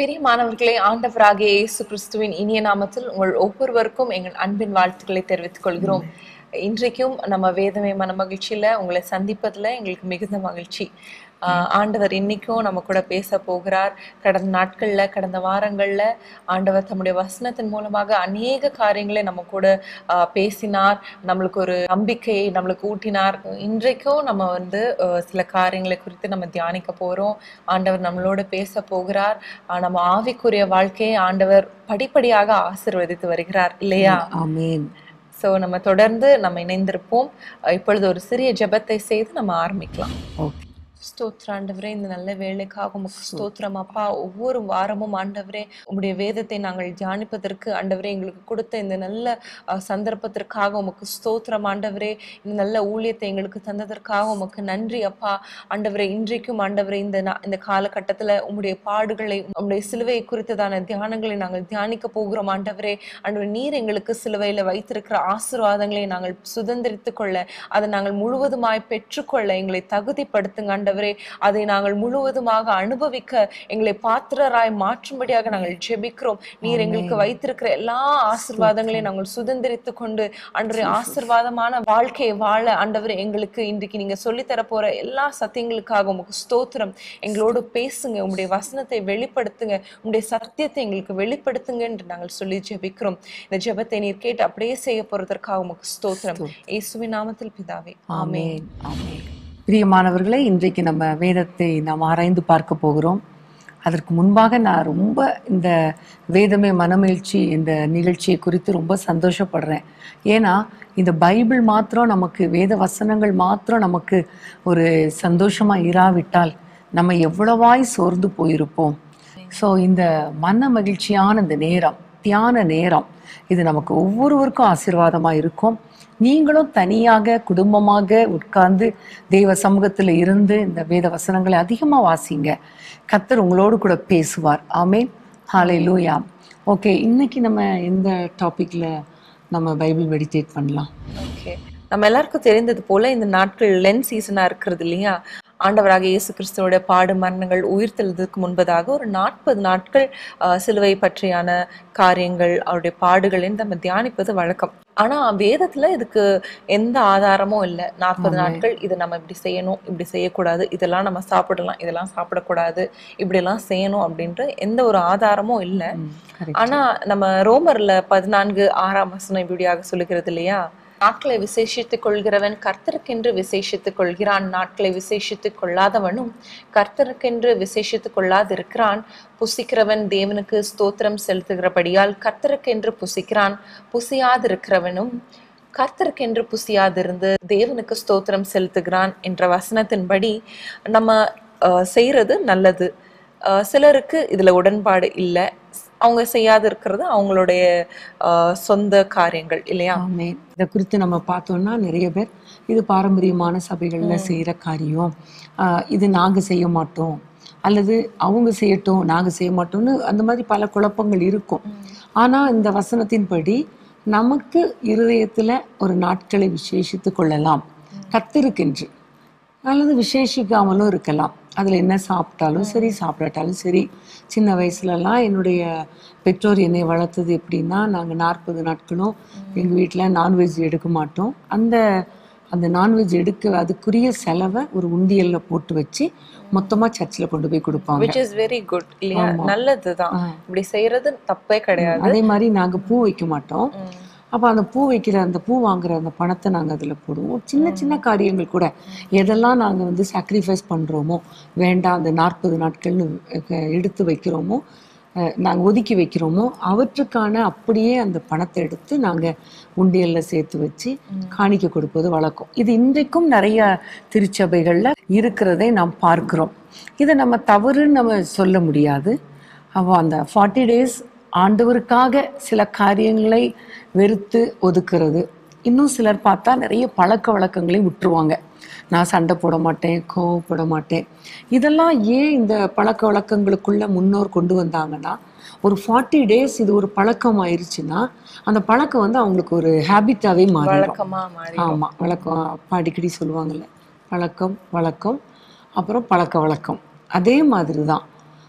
பிரியமானவர்களே ஆண்டவராகிய இயேசு கிறிஸ்துவின் இனிய நாமத்தில் உங்கள் ஒவ்வொருவருக்கும் எங்கள் அன்பின் வாழ்த்துக்களை தெரிவித்துக் கொள்கிறோம் இன்றைக்கும் நம்ம வேதமே மன மகிழ்ச்சியில உங்களை சந்திப்பதுல எங்களுக்கு மிகுந்த மகிழ்ச்சி ஆஹ் ஆண்டவர் இன்னைக்கும் நம்ம கூட பேச போகிறார் கடந்த நாட்கள்ல கடந்த வாரங்கள்ல ஆண்டவர் தம்முடைய வசனத்தின் மூலமாக அநேக காரியங்களை நம்ம கூட ஆஹ் பேசினார் நம்மளுக்கு ஒரு நம்பிக்கையை நம்மளுக்கு ஊட்டினார் இன்றைக்கும் நம்ம வந்து ஆஹ் சில காரியங்களை குறித்து நம்ம தியானிக்க போறோம் ஆண்டவர் நம்மளோட பேச போகிறார் ஆஹ் நம்ம ஆவிக்குரிய வாழ்க்கையை ஆண்டவர் படிப்படியாக ஆசீர்வதித்து வருகிறார் இல்லையா ஆமென் சோ நம்ம தொடர்ந்து நம்ம இணைந்திருப்போம் அஹ் இப்பொழுது ஒரு சிறிய ஜெபத்தை செய்து நம்ம ஆரம்பிக்கலாம் ஓகே ஸ்தோத்திர ஆண்டவரே இந்த நல்ல வேலைக்காக உமக்கு ஸ்தோத்திரம் அப்பா ஒவ்வொரு வாரமும் ஆண்டவரே உம்முடைய வேதத்தை நாங்கள் தியானிப்பதற்கு ஆண்டவரே எங்களுக்கு கொடுத்த இந்த நல்ல அஹ், சந்தர்ப்பத்திற்காக உமக்கு ஸ்தோத்திரம் ஆண்டவரே இந்த நல்ல ஊழியத்தை எங்களுக்கு தந்ததற்காக உமக்கு நன்றி அப்பா ஆண்டவரே இன்றைக்கும் ஆண்டவரே இந்த நா- இந்த காலகட்டத்துல உம்முடைய பாடுகளை உம்முடைய சிலுவை குறித்ததான தியானங்களை நாங்கள் தியானிக்க போகிறோம் ஆண்டவரே ஆண்டவரே நீர் எங்களுக்கு சிலுவையில வைத்திருக்கிற ஆசீர்வாதங்களை நாங்கள் சுதந்திரித்துக் கொள்ள அதை நாங்கள் முழுவதுமாய் பெற்றுக்கொள்ள எங்களை தகுதிப்படுத்துங்க ஆண்டவரே அதை நாங்கள் முழுவதுமாக அனுபவிக்க எங்களை பாத்திரராய் மாற்றும்படியாக நாங்கள் ஜெபிக்கிறோம் நீர் எங்களுக்கு வைத்திருக்கிற எல்லா ஆசீர்வாதங்களையும் நாங்கள் சுதந்திரித்து கொண்டு அன்றைய ஆசீர்வாதமான வாழ்க்கையை வாழ ஆண்டவரே எங்களுக்கு இன்றைக்கு நீங்க சொல்லித் தர போற எல்லா சத்தியங்களுக்காக உமக்கு ஸ்தோத்திரம் எங்களோடு பேசுங்க உங்களுடைய வசனத்தை வெளிப்படுத்துங்க உங்களுடைய சத்தியத்தை எங்களுக்கு வெளிப்படுத்துங்க என்று நாங்கள் சொல்லி ஜெபிக்கிறோம் இந்த ஜெபத்தை நீர் கேட்டு அப்படியே செய்ய போறதற்காக உமக்கு ஸ்தோத்திரம் இயேசுவின் நாமத்தில் பிதாவே ஆமென் ஆமென் ஆமென் பிரியமானவர்களே இன்றைக்கு நம்ம வேதத்தை நாம் ஆராய்ந்து பார்க்க போகிறோம் அதற்கு முன்பாக நான் ரொம்ப இந்த வேதமே மனமகிழ்ச்சி இந்த நிகழ்ச்சியை குறித்து ரொம்ப சந்தோஷப்படுறேன் ஏன்னா இந்த பைபிள் மாத்திரம் நமக்கு வேத வசனங்கள் மாத்திரம் நமக்கு ஒரு சந்தோஷமா இராவிட்டால் நம்ம எவ்வளவாய் சோர்ந்து போயிருப்போம் ஸோ இந்த மன மகிழ்ச்சியான இந்த நேரம் தியான நேரம் இது நமக்கு ஒவ்வொருவருக்கும் ஆசீர்வாதமா இருக்கும் நீங்களும் தனியாக குடும்பமாக உட்கார்ந்து தெய்வ சமூகத்தில் இருந்து இந்த வேத வசனங்களை அதிகமாக வாசிங்க கத்தர் உங்களோடு கூட பேசுவார் ஆமென் ஹாலை லூயா ஓகே இன்னைக்கு நம்ம எந்த டாபிக்ல நம்ம பைபிள் மெடிடேட் பண்ணலாம் ஓகே நம்ம எல்லாருக்கும் தெரிந்தது போல இந்த நாட்கள் லென் சீசனா இருக்கிறது இல்லையா ஆண்டவராக இயேசு கிறிஸ்துவோட பாடு மரணங்கள் உயிர்த்தெழுதுக்கு முன்பதாக ஒரு நாற்பது நாட்கள் ஆஹ், சிலுவை பற்றியான காரியங்கள் அவருடைய பாடுகள் நம்ம தியானிப்பது வழக்கம் ஆனா வேதத்துல இதுக்கு எந்த ஆதாரமும் இல்லை நாற்பது நாட்கள் இதை நம்ம இப்படி செய்யணும் இப்படி செய்யக்கூடாது இதெல்லாம் நம்ம சாப்பிடலாம் இதெல்லாம் சாப்பிடக்கூடாது இப்படி எல்லாம் செய்யணும் அப்படின்ற எந்த ஒரு ஆதாரமும் இல்லை ம், correct. ஆனா நம்ம ரோமர்ல பதினான்கு ஆறாம் வசனம் இப்படியாக சொல்லுகிறது இல்லையா நாட்களை விசேஷித்துக் கொள்கிறவன் கர்த்தருக்கென்று விசேஷித்துக் கொள்கிறான் நாட்களை விசேஷித்துக் கொள்ளாதவனும் கர்த்தருக்கென்று விசேஷித்துக் கொள்ளாதிருக்கிறான் புசிக்கிறவன் தேவனுக்கு ஸ்தோத்திரம் செலுத்துகிறபடியால் கர்த்தருக்கென்று புசிக்கிறான் புசியாதிருக்கிறவனும் கர்த்தருக்கென்று புசியாதிருந்து தேவனுக்கு ஸ்தோத்திரம் செலுத்துகிறான் என்ற வசனத்தின்படி நம்ம அஹ், செய்யறது நல்லது அஹ், சிலருக்கு இதுல உடன்பாடு இல்லை அவங்க செய்யாது இருக்கிறது அவங்களுடைய அஹ், சொந்த காரியங்கள் இல்லையா ஆமென் இதை குறித்து நம்ம பார்த்தோம்னா நிறைய பேர் இது பாரம்பரியமான சபைகளில் செய்கிற காரியம் ஆஹ் இது நாங்கள் செய்ய மாட்டோம் அல்லது அவங்க செய்யட்டும் நாங்கள் செய்ய மாட்டோம்னு அந்த மாதிரி பல குழப்பங்கள் இருக்கும் ஆனால் இந்த வசனத்தின்படி நமக்கு இருதயத்தில் ஒரு நாட்களை விசேஷித்து கொள்ளலாம் கத்திருக்கென்று அல்லது விசேஷிக்காமலும் இருக்கலாம் அதில் என்ன சாப்பிட்டாலும் சரி சாப்பிடாட்டாலும் சரி சின்ன வயசுலலாம் என்னுடைய பெற்றோர் என்னை வளர்த்தது எப்படின்னா நாங்கள் நாற்பது நாட்களும் எங்கள் வீட்டில் நான்வெஜ் எடுக்க மாட்டோம் அந்த அந்த நான்வெஜ் எடுக்க அதுக்குரிய செலவை ஒரு உண்டியலில் போட்டு வச்சு மொத்தமாக சர்ச்சில் கொண்டு போய் கொடுப்பாங்க விச் இஸ் வெரி குட் இல்லையா நல்லதுதான் ஆ. இப்படி செய்யறது தப்பே கிடையாது அதே மாதிரி நாங்கள் பூ வைக்க மாட்டோம் ம். அப்போ அந்த பூ வைக்கிற அந்த பூ வாங்குற அந்த பணத்தை நாங்கள் அதில் போடுவோம் சின்ன சின்ன காரியங்கள் கூட எதெல்லாம் நாங்கள் வந்து சாக்ரிஃபைஸ் பண்ணுறோமோ வேண்டாம் அந்த நாற்பது நாட்கள்னு அஹ், எடுத்து வைக்கிறோமோ நாங்கள் ஒதுக்கி வைக்கிறோமோ அவற்றுக்கான அப்படியே அந்த பணத்தை எடுத்து நாங்கள் உண்டியலில் சேர்த்து வச்சு காணிக்க கொடுப்பது வழக்கம் இது இன்றைக்கும் நிறைய திருச்சபைகளில் இருக்கிறதை நாம் பார்க்கிறோம் இதை நம்ம தவறுன்னு நம்ம சொல்ல முடியாது அப்போ அந்த ஃபார்ட்டி டேஸ் ஆண்டவருக்காக சில காரியங்களை வெறுத்து ஒதுக்குறது இன்னும் சிலர் பார்த்தா நிறைய பழக்க வழக்கங்களையும் விட்டுருவாங்க நான் சண்டை போட மாட்டேன் கோவப்பட மாட்டேன் இதெல்லாம் ஏன் இந்த பழக்க வழக்கங்களுக்குள்ள முன்னோர் கொண்டு வந்தாங்கன்னா ஒரு ஃபார்ட்டி டேஸ் இது ஒரு பழக்கம் ஆயிருச்சுன்னா அந்த பழக்கம் வந்து அவங்களுக்கு ஒரு ஹேபிட்டாவே மாறிடும் வழக்கமா மாறி ஆமா வழக்கம் அப்பா அடிக்கடி சொல்லுவாங்கல்ல பழக்கம் வழக்கம் அப்புறம் பழக்க வழக்கம் அதே மாதிரி தான்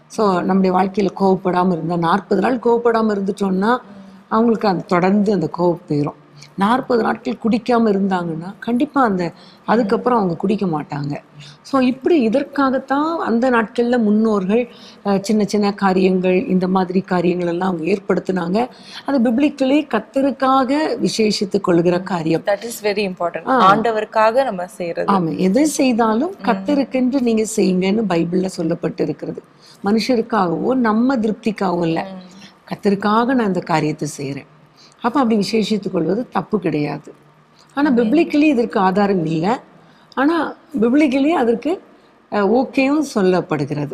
ஸோ நம்முடைய வாழ்க்கையில் கோவப்படாமல் இருந்தால் நாற்பது நாள் கோவப்படாமல் இருந்துட்டோம்னா அவங்களுக்கு அது தொடர்ந்து அந்த கோவம் போயிடும் நாற்பது நாட்கள் குடிக்காமல் இருந்தாங்கன்னா கண்டிப்பாக அந்த அதுக்கப்புறம் அவங்க குடிக்க மாட்டாங்க ஸோ இப்படி இதற்காகத்தான் அந்த நாட்களில் முன்னோர்கள் அஹ், சின்ன சின்ன காரியங்கள் இந்த மாதிரி காரியங்கள் எல்லாம் அவங்க ஏற்படுத்தினாங்க அது பிப்ளிக்கலி கத்தருக்காக விசேஷித்து கொள்கிற காரியம் தட் இஸ் வெரி இம்பார்ட்டன்ட் ஆண்டவருக்காக நம்ம செய்யறது ஆமா எதை செய்தாலும் கத்தருக்கென்று நீங்க செய்யுங்கன்னு பைபிள்ல சொல்லப்பட்டு இருக்கிறது மனுஷருக்காகவோ நம்ம திருப்திக்காகவோ இல்லை கத்தருக்காக நான் இந்த காரியத்தை செய்றேன் அப்ப அப்படி விசேஷித்துக் கொள்வது தப்பு கிடையாது ஆனா பிப்ளிக்கலி இதற்கு ஆதாரம் இல்லை ஆனா பிப்ளிக்கலி அதற்கு ஓகேவும் சொல்லப்படுகிறது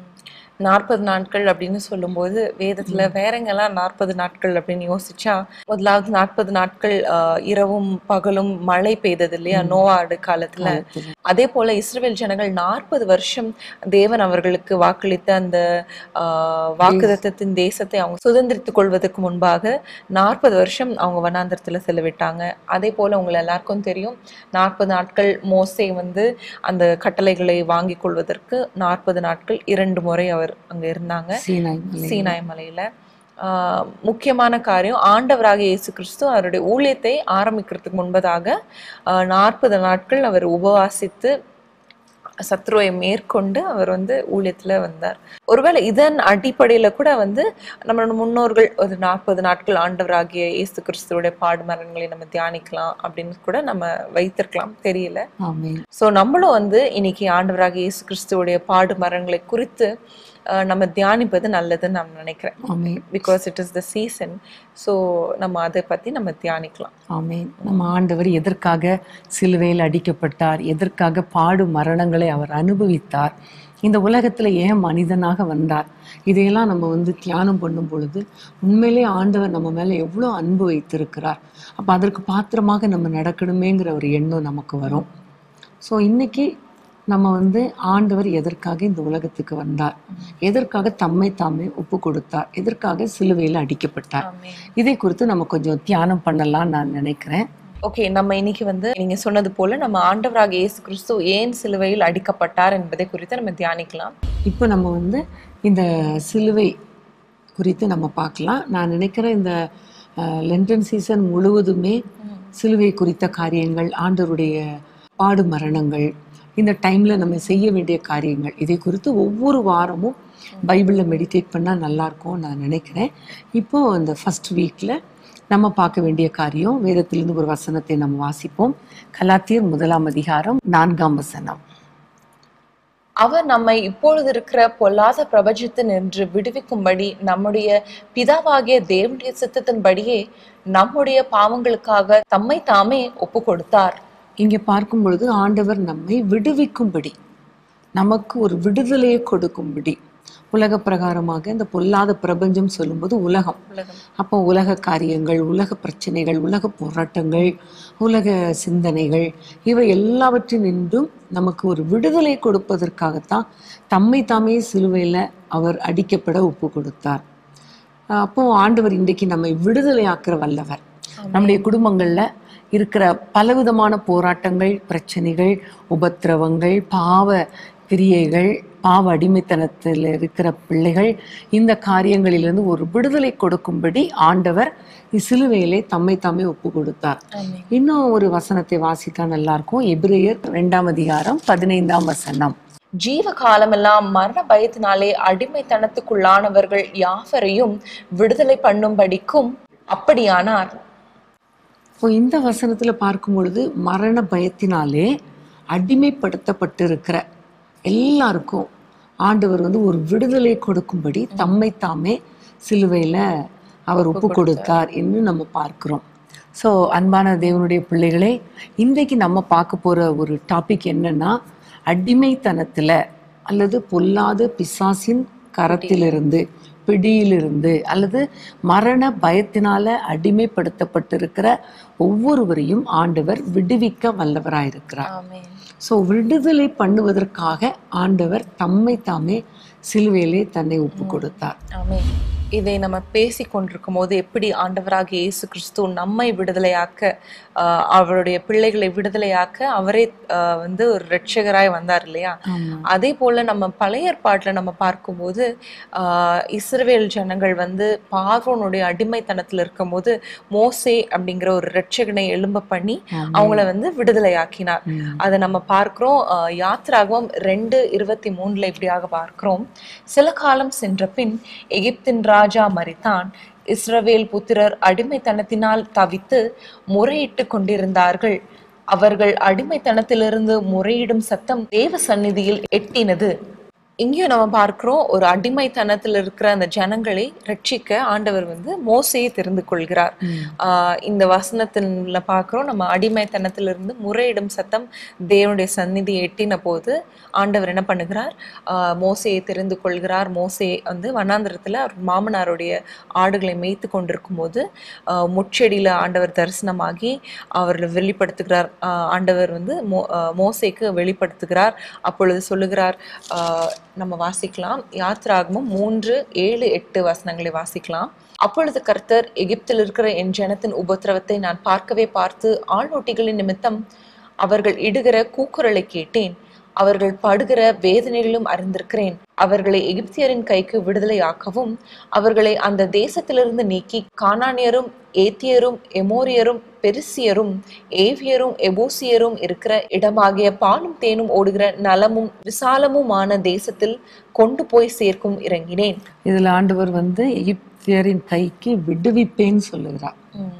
நாற்பது நாட்கள் அப்படின்னு சொல்லும்போது வேதத்துல வேறங்கெல்லாம் நாற்பது நாட்கள் அப்படின்னு யோசிச்சா முதலாவது நாற்பது நாட்கள் ஆஹ், இரவும் பகலும் மழை பெய்தது இல்லையா நோவாடு காலத்துல அதே போல இஸ்ரவேல் ஜனங்கள் நாற்பது வருஷம் தேவன் அவர்களுக்கு வாக்களித்த அந்த ஆஹ், வாக்குதத்தத்தின் தேசத்தை அவங்க சுதந்திரித்துக் கொள்வதற்கு முன்பாக நாற்பது வருஷம் அவங்க வனாந்தரத்துல செலவிட்டாங்க அதே போல உங்களை எல்லாருக்கும் தெரியும் நாற்பது நாட்கள் மோசே வந்து அந்த கட்டளைகளை வாங்கிக் கொள்வதற்கு நாற்பது நாட்கள் இரண்டு முறை அவர் அங்க இருந்தாங்க சீனாய் மலை சீனாய் மலையில ஆஹ் முக்கியமான காரியம் ஆண்டவராகிய இயேசு கிறிஸ்து அவருடைய ஊழியத்தை ஆரம்பிக்கிறதுக்கு முன்பதாக நாற்பது நாட்கள் அவர் உபவாசித்து சத்ருவை மேற்கொண்டு அவர் வந்து ஊழியத்துல வந்தார் ஒருவேளை இதன் அடிப்படையில கூட வந்து நம்மளோட முன்னோர்கள் ஒரு நாற்பது நாட்கள் ஆண்டவராகிய இயேசு கிறிஸ்துவோட பாடு மரணங்களை நம்ம தியானிக்கலாம் அப்படின்னு கூட நம்ம வைத்திருக்கலாம் தெரியல ஆமென் ஸோ நம்மளும் வந்து இன்னைக்கு ஆண்டவராகிய இயேசு கிறிஸ்துவோடைய பாடு மரணங்களை குறித்து அஹ், நம்ம தியானிப்பது நல்லதுன்னு நான் நினைக்கிறேன் amen because it is the season so நம்ம அதை பத்தி நம்ம தியானிக்கலாம் ஆமென் நம்ம ஆண்டவர் எதற்காக சிலுவையில் அடிக்கப்பட்டார் எதற்காக பாடு மரணங்களை அவர் அனுபவித்தார் இந்த உலகத்துல ஏன் மனிதனாக வந்தார் இதையெல்லாம் நம்ம வந்து தியானம் பண்ணும் பொழுது உண்மையிலே ஆண்டவர் நம்ம மேல எவ்வளோ அன்பு வைத்திருக்கிறார் அப்ப அதற்கு பாத்திரமாக நம்ம நடக்கணுமேங்கிற ஒரு எண்ணம் நமக்கு வரும் ஸோ இன்னைக்கு நம்ம வந்து ஆண்டவர் எதற்காக இந்த உலகத்துக்கு வந்தார் எதற்காக தம்மை தாமே ஒப்பு கொடுத்தார் எதற்காக சிலுவையில் அடிக்கப்பட்டார் இதை குறித்து நம்ம கொஞ்சம் தியானம் பண்ணலாம்னு நான் நினைக்கிறேன் ஓகே நம்ம இன்னைக்கு வந்து நீங்க சொன்னது போல நம்ம ஆண்டவராகிய இயேசு கிறிஸ்து ஏன் சிலுவையில் அடிக்கப்பட்டார் என்பதை குறித்து நம்ம தியானிக்கலாம் இப்போ நம்ம வந்து இந்த சிலுவை குறித்து நம்ம பார்க்கலாம் நான் நினைக்கிறேன் இந்த லெண்டன் சீசன் முழுவதுமே சிலுவை குறித்த காரியங்கள் ஆண்டவருடைய பாடு மரணங்கள் இந்த டைம்ல நம்ம செய்ய வேண்டிய காரியங்கள் இதை குறித்து ஒவ்வொரு வாரமும் பைபிளில் மெடிடேட் பண்ணால் நல்லா இருக்கும் நான் நினைக்கிறேன் இப்போ இந்த ஃபர்ஸ்ட் வீக்ல நம்ம பார்க்க வேண்டிய காரியம் வேதத்திலிருந்து ஒரு வசனத்தை நம்ம வாசிப்போம் கலாத்தியர் முதலாம் அதிகாரம் நான்காம் வசனம் அவர் நம்மை இப்பொழுது இருக்கிற பொல்லாத பிரபஞ்சத்தில் நின்று விடுவிக்கும்படி நம்முடைய பிதாவாகிய தேவனுடைய சித்தத்தின்படியே நம்முடைய பாவங்களுக்காக தம்மை தாமே ஒப்பு கொடுத்தார் இங்கே பார்க்கும் பொழுது ஆண்டவர் நம்மை விடுவிக்கும்படி நமக்கு ஒரு விடுதலையை கொடுக்கும்படி உலக பிரகாரமாக இந்த பொல்லாத பிரபஞ்சம் சொல்லும்போது உலகம் உலகம் அப்போ உலக காரியங்கள் உலக பிரச்சனைகள் உலக போராட்டங்கள் உலக சிந்தனைகள் இவை எல்லாவற்றினின்றும் நமக்கு ஒரு விடுதலை கொடுப்பதற்காகத்தான் தம்மை தாமே சிலுவையில் அவர் அடிக்கப்பட ஒப்பு கொடுத்தார் அப்போ ஆண்டவர் இன்றைக்கு நம்மை விடுதலையாக்குற வல்லவர் நம்முடைய குடும்பங்கள்ல இருக்கிற பலவிதமான போராட்டங்கள் பிரச்சனைகள் உபத்திரவங்கள் பாவ கிரியைகள் பாவ அடிமைத்தனத்தில் இருக்கிற பிள்ளைகள் இந்த காரியங்களிலிருந்து ஒரு விடுதலை கொடுக்கும்படி ஆண்டவர் சிலுவையிலே தம்மை தாமே ஒப்பு கொடுத்தார் ஆமென். இன்னும் ஒரு வசனத்தை வாசித்தா நல்லா இருக்கும் எபிரேயர் இரண்டாம் அதிகாரம் பதினைந்தாம் வசனம் ஜீவ காலமெல்லாம் மரண பயத்தினாலே அடிமைத்தனத்துக்குள்ளானவர்கள் யாவரையும் விடுதலை பண்ணும்படிக்கும் அப்படியானார் இப்போ இந்த வசனத்துல பார்க்கும் பொழுது மரண பயத்தினாலே அடிமைப்படுத்தப்பட்டிருக்கிற எல்லாருக்கும் ஆண்டவர் வந்து ஒரு விடுதலை கொடுக்கும்படி தம்மை தாமே சிலுவையில அவர் ஒப்பு கொடுத்தார் என்று நம்ம பார்க்கிறோம் ஸோ அன்பான தேவனுடைய பிள்ளைகளே இன்றைக்கு நம்ம பார்க்க போற ஒரு டாபிக் என்னன்னா அடிமைத்தனத்துல அல்லது பொல்லாத பிசாசின் கரத்திலிருந்து பிடியிலிருந்து அல்லது மரண பயத்தினால அடிமைப்படுத்தப்பட்டிருக்கிற ஒவ்வொருவரையும் ஆண்டவர் விடுவிக்க வல்லவராயிருக்கிறார் ஆமென் ஸோ விடுதலை பண்ணுவதற்காக ஆண்டவர் தம்மை தாமே சிலுவையிலே தன்னை ஒப்பு கொடுத்தார் ஆமென் இதை நம்ம பேசி கொண்டிருக்கும் போது எப்படி ஆண்டவராகிய இயேசு கிறிஸ்து நம்மை விடுதலையாக்க ஆஹ், அவருடைய பிள்ளைகளை விடுதலையாக்க அவரே ஆஹ், வந்து ஒரு இரட்சகராய் வந்தார் இல்லையா ஆமா அதே போல நம்ம பழைய ஏற்பாட்டுல நம்ம பார்க்கும்போது ஆஹ், இஸ்ரவேல் ஜனங்கள் வந்து பார்வோனுடைய அடிமைத்தனத்துல இருக்கும்போது மோசே அப்படிங்கிற ஒரு இரட்சகனை எழும்ப பண்ணி ஆமா. அவங்கள வந்து விடுதலையாக்கினார் ம். அதை நம்ம பார்க்கிறோம் ஆஹ், யாத்ராகமம் ரெண்டு இருபத்தி மூணுல இப்படியாக பார்க்கிறோம் சில காலம் சென்ற பின் எகிப்தின் ராஜா மரித்தான் இஸ்ரவேல் புத்திரர் அடிமைத்தனத்தினால் தவித்து முறையிட்டு கொண்டிருந்தார்கள் அவர்கள் அடிமைத்தனத்திலிருந்து முறையிடும் சத்தம் தேவ சந்நிதியில் எட்டினது இங்கேயும் நம்ம பார்க்கிறோம் ஒரு அடிமைத்தனத்தில் இருக்கிற அந்த ஜனங்களை ரட்சிக்க ஆண்டவர் வந்து மோசையை தெரிந்து கொள்கிறார் ம். ஆஹ் இந்த வசனத்துல பார்க்கிறோம் நம்ம அடிமைத்தனத்திலிருந்து முறையிடும் சத்தம் தேவனுடைய சந்நிதி எட்டின போது ஆண்டவர் என்ன பண்ணுகிறார் ஆஹ் மோசையை தெரிந்து கொள்கிறார் மோசே வந்து வனாந்திரத்துல அவர் மாமனாருடைய ஆடுகளை மேய்த்து கொண்டிருக்கும் போது ஆஹ் முட்செடியில ஆண்டவர் தரிசனமாகி அவர்களை வெளிப்படுத்துகிறார் ஆஹ் ஆண்டவர் வந்து மோ ஆஹ் மோசேக்கு வெளிப்படுத்துகிறார் அப்பொழுது சொல்லுகிறார் ஆஹ் நம்ம வாசிக்கலாம் யாத்ராகமும் மூன்று ஏழு எட்டு வசனங்களை வாசிக்கலாம் அப்பொழுது கர்த்தர் எகிப்தில் இருக்கிற என் ஜனத்தின் உபத்திரவத்தை நான் பார்க்கவே பார்த்து ஆள்நோட்டிகளின் நிமித்தம் அவர்கள் இடுகிற கூக்குரலை கேட்டேன் அவர்கள் படுகிற வேதனைகளும் அறிந்திருக்கிறேன் அவர்களை எகிப்தியரின் கைக்கு விடுதலையாக்கவும் அவர்களை அந்த தேசத்திலிருந்து நீக்கி கானானியரும் ஏத்தியரும் எமோரியரும் பெருசியரும் ஏவியரும் எபூசியரும் இருக்கிற இடமாகிய பாலும் தேனும் ஓடுகிற நலமும் விசாலமுமான தேசத்தில் கொண்டு போய் சேர்க்கும் இறங்கினேன் இதுல ஆண்டவர் வந்து எகிப்தியரின் கைக்கு விடுவிப்பேன்னு சொல்லுகிறார்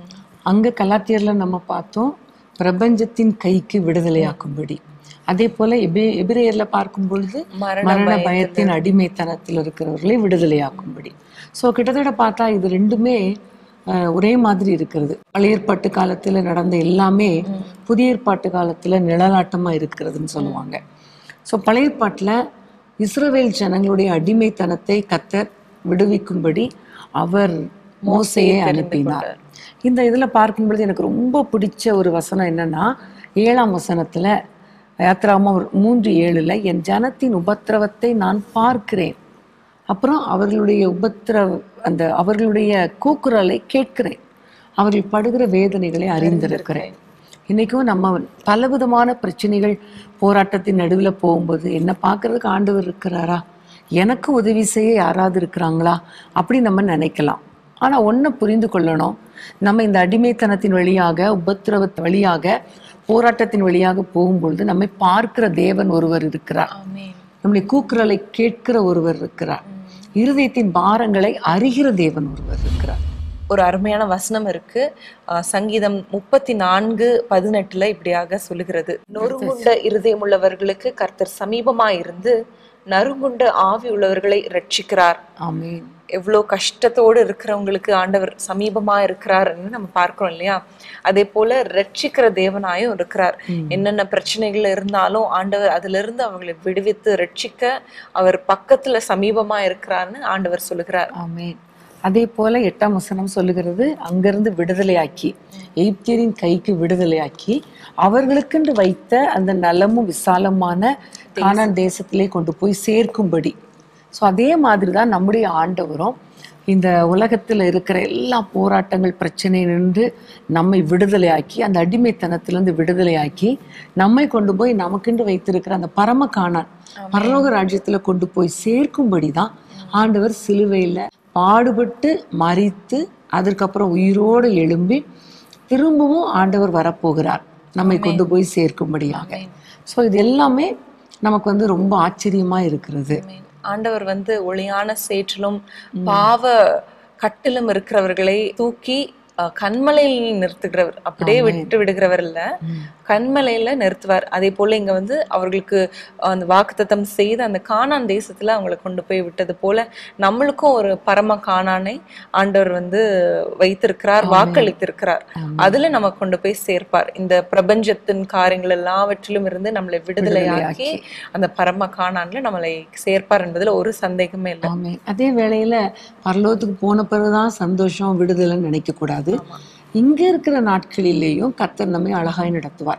அங்க கலாத்தியர்ல நம்ம பார்த்தோம் பிரபஞ்சத்தின் கைக்கு விடுதலையாக்கும்படி அதே போல எபே எபிரேயர்ல பார்க்கும் பொழுது மரண மரண பயத்திலிருந்து. பயத்தின் அடிமைத்தனத்தில் இருக்கிறவர்களை விடுதலையாக்கும்படி ஸோ கிட்டத்தட்ட பார்த்தா இது ரெண்டுமே அஹ், ஒரே மாதிரி இருக்கிறது பழைய ஏற்பாட்டு காலத்துல நடந்த எல்லாமே புதிய ஏற்பாட்டு காலத்துல நிழலாட்டமா இருக்கிறதுன்னு சொல்லுவாங்க ஸோ பழைய ஏற்பாட்டுல இஸ்ரவேல் ஜனங்களுடைய அடிமைத்தனத்தை கத்தர் விடுவிக்கும்படி அவர் மோசையை அனுப்பினார் இந்த இதுல பார்க்கும் பொழுது எனக்கு ரொம்ப பிடிச்ச ஒரு வசனம் என்னன்னா ஏழாம் வசனத்துல யாத்ராமா மூன்று ஏழுல என் ஜனத்தின் உபத்திரவத்தை நான் பார்க்கிறேன் அப்புறம் அவர்களுடைய உபத்திரவ அந்த அவர்களுடைய கூக்குரலை கேட்கிறேன் அவர்கள் படுகிற வேதனைகளை அறிந்திருக்கிறேன் இன்னைக்கும் நம்ம பலவிதமான பிரச்சனைகள் போராட்டத்தின் நடுவில் போகும்போது என்ன பார்க்கறதுக்கு ஆண்டவர் இருக்கிறாரா எனக்கு உதவி செய்ய யாராவது இருக்கிறாங்களா அப்படி நம்ம நினைக்கலாம் ஆனா ஒண்ணு புரிந்து கொள்ளணும் நம்ம இந்த அடிமைத்தனத்தின் வழியாக உபத்திரவத்தின் வழியாக போராட்டத்தின் வழியாக போகும்பொழுது நம்மை பார்க்கிற தேவன் ஒருவர் இருக்கிறார் ஆமென் நம்முடைய கூக்குரலை கேட்கிற ஒருவர் இருக்கிறார் இருதயத்தின் பாரங்களை அறிகிற தேவன் ஒருவர் இருக்கிறார் ஒரு அருமையான வசனம் இருக்கு அஹ் சங்கீதம் முப்பத்தி நான்கு பதினெட்டுல இப்படியாக சொல்லுகிறது நொறுங்குண்ட இருதயம் உள்ளவர்களுக்கு கர்த்தர் சமீபமாய் இருந்து நறுங்குண்ட ஆவி உள்ளவர்களை ரட்சிக்கிறார் ஆமென் எவ்வளோ கஷ்டத்தோடு இருக்கிறவங்களுக்கு ஆண்டவர் சமீபமா இருக்கிறாருன்னு நம்ம பார்க்கிறோம் இல்லையா அதே போல ரட்சிக்கிற தேவனாயும் இருக்கிறார் என்னென்ன பிரச்சனைகள் இருந்தாலும் ஆண்டவர் அதுல இருந்து அவங்களை விடுவித்து ரட்சிக்க அவர் பக்கத்துல சமீபமா இருக்கிறார்னு ஆண்டவர் சொல்லுகிறார் ஆமென் அதே போல எட்டாம் வசனம் சொல்லுகிறது அங்கிருந்து விடுதலையாக்கி எகிப்தியரின் கைக்கு விடுதலையாக்கி அவர்களுக்கென்று வைத்த அந்த நலமும் விசாலமான கானான் தேசத்திலே கொண்டு போய் சேர்க்கும்படி ஸோ அதே மாதிரி தான் நம்முடைய ஆண்டவரும் இந்த உலகத்தில் இருக்கிற எல்லா போராட்டங்கள் பிரச்சனை நின்று நம்மை விடுதலையாக்கி அந்த அடிமைத்தனத்திலிருந்து விடுதலையாக்கி நம்மை கொண்டு போய் நமக்கென்று வைத்திருக்கிற அந்த பரம காணான் பரலோக ராஜ்யத்துல கொண்டு போய் சேர்க்கும்படி தான் ஆண்டவர் சிலுவையில பாடுபட்டு மறித்து அதற்கப்புறம் உயிரோடு எழும்பி திரும்பவும் ஆண்டவர் வரப்போகிறார் நம்மை கொண்டு போய் சேர்க்கும்படியாக ஸோ இது எல்லாமே நமக்கு வந்து ரொம்ப ஆச்சரியமா இருக்கிறது ஆமென். ஆண்டவர் வந்து ஒளியான சேற்றிலும் பாவ கட்டிலும் இருக்கிறவர்களை தூக்கி அஹ், கண்மலையில் நிறுத்துகிறவர் அப்படியே விட்டு விடுகிறவர் இல்ல கண்மலையில நிறுத்துவார் அதே போல இங்க வந்து அவர்களுக்கு அந்த வாக்குத்தத்தம் செய்து அந்த கானான் தேசத்துல அவங்களை கொண்டு போய் விட்டது போல நம்மளுக்கும் ஒரு பரம கானானை ஆண்டவர் வந்து வைத்திருக்கிறார் வாக்களித்திருக்கிறார் அதுல நம்ம கொண்டு போய் சேர்ப்பார் இந்த பிரபஞ்சத்தின் காரியங்கள் எல்லாவற்றிலும் இருந்து நம்மளை விடுதலையாக்கி அந்த பரம காணான்ல நம்மளை சேர்ப்பார் என்பதுல ஒரு சந்தேகமே இல்லை ஆமே அதே வேளையில பரலோகத்துக்கு போன பிறகுதான் சந்தோஷம் விடுதலைன்னு நினைக்க கூடாது இங்க இருக்கிற நாட்களிலேயும் கர்த்தர் நம்மை அழகாய் நடத்துவார்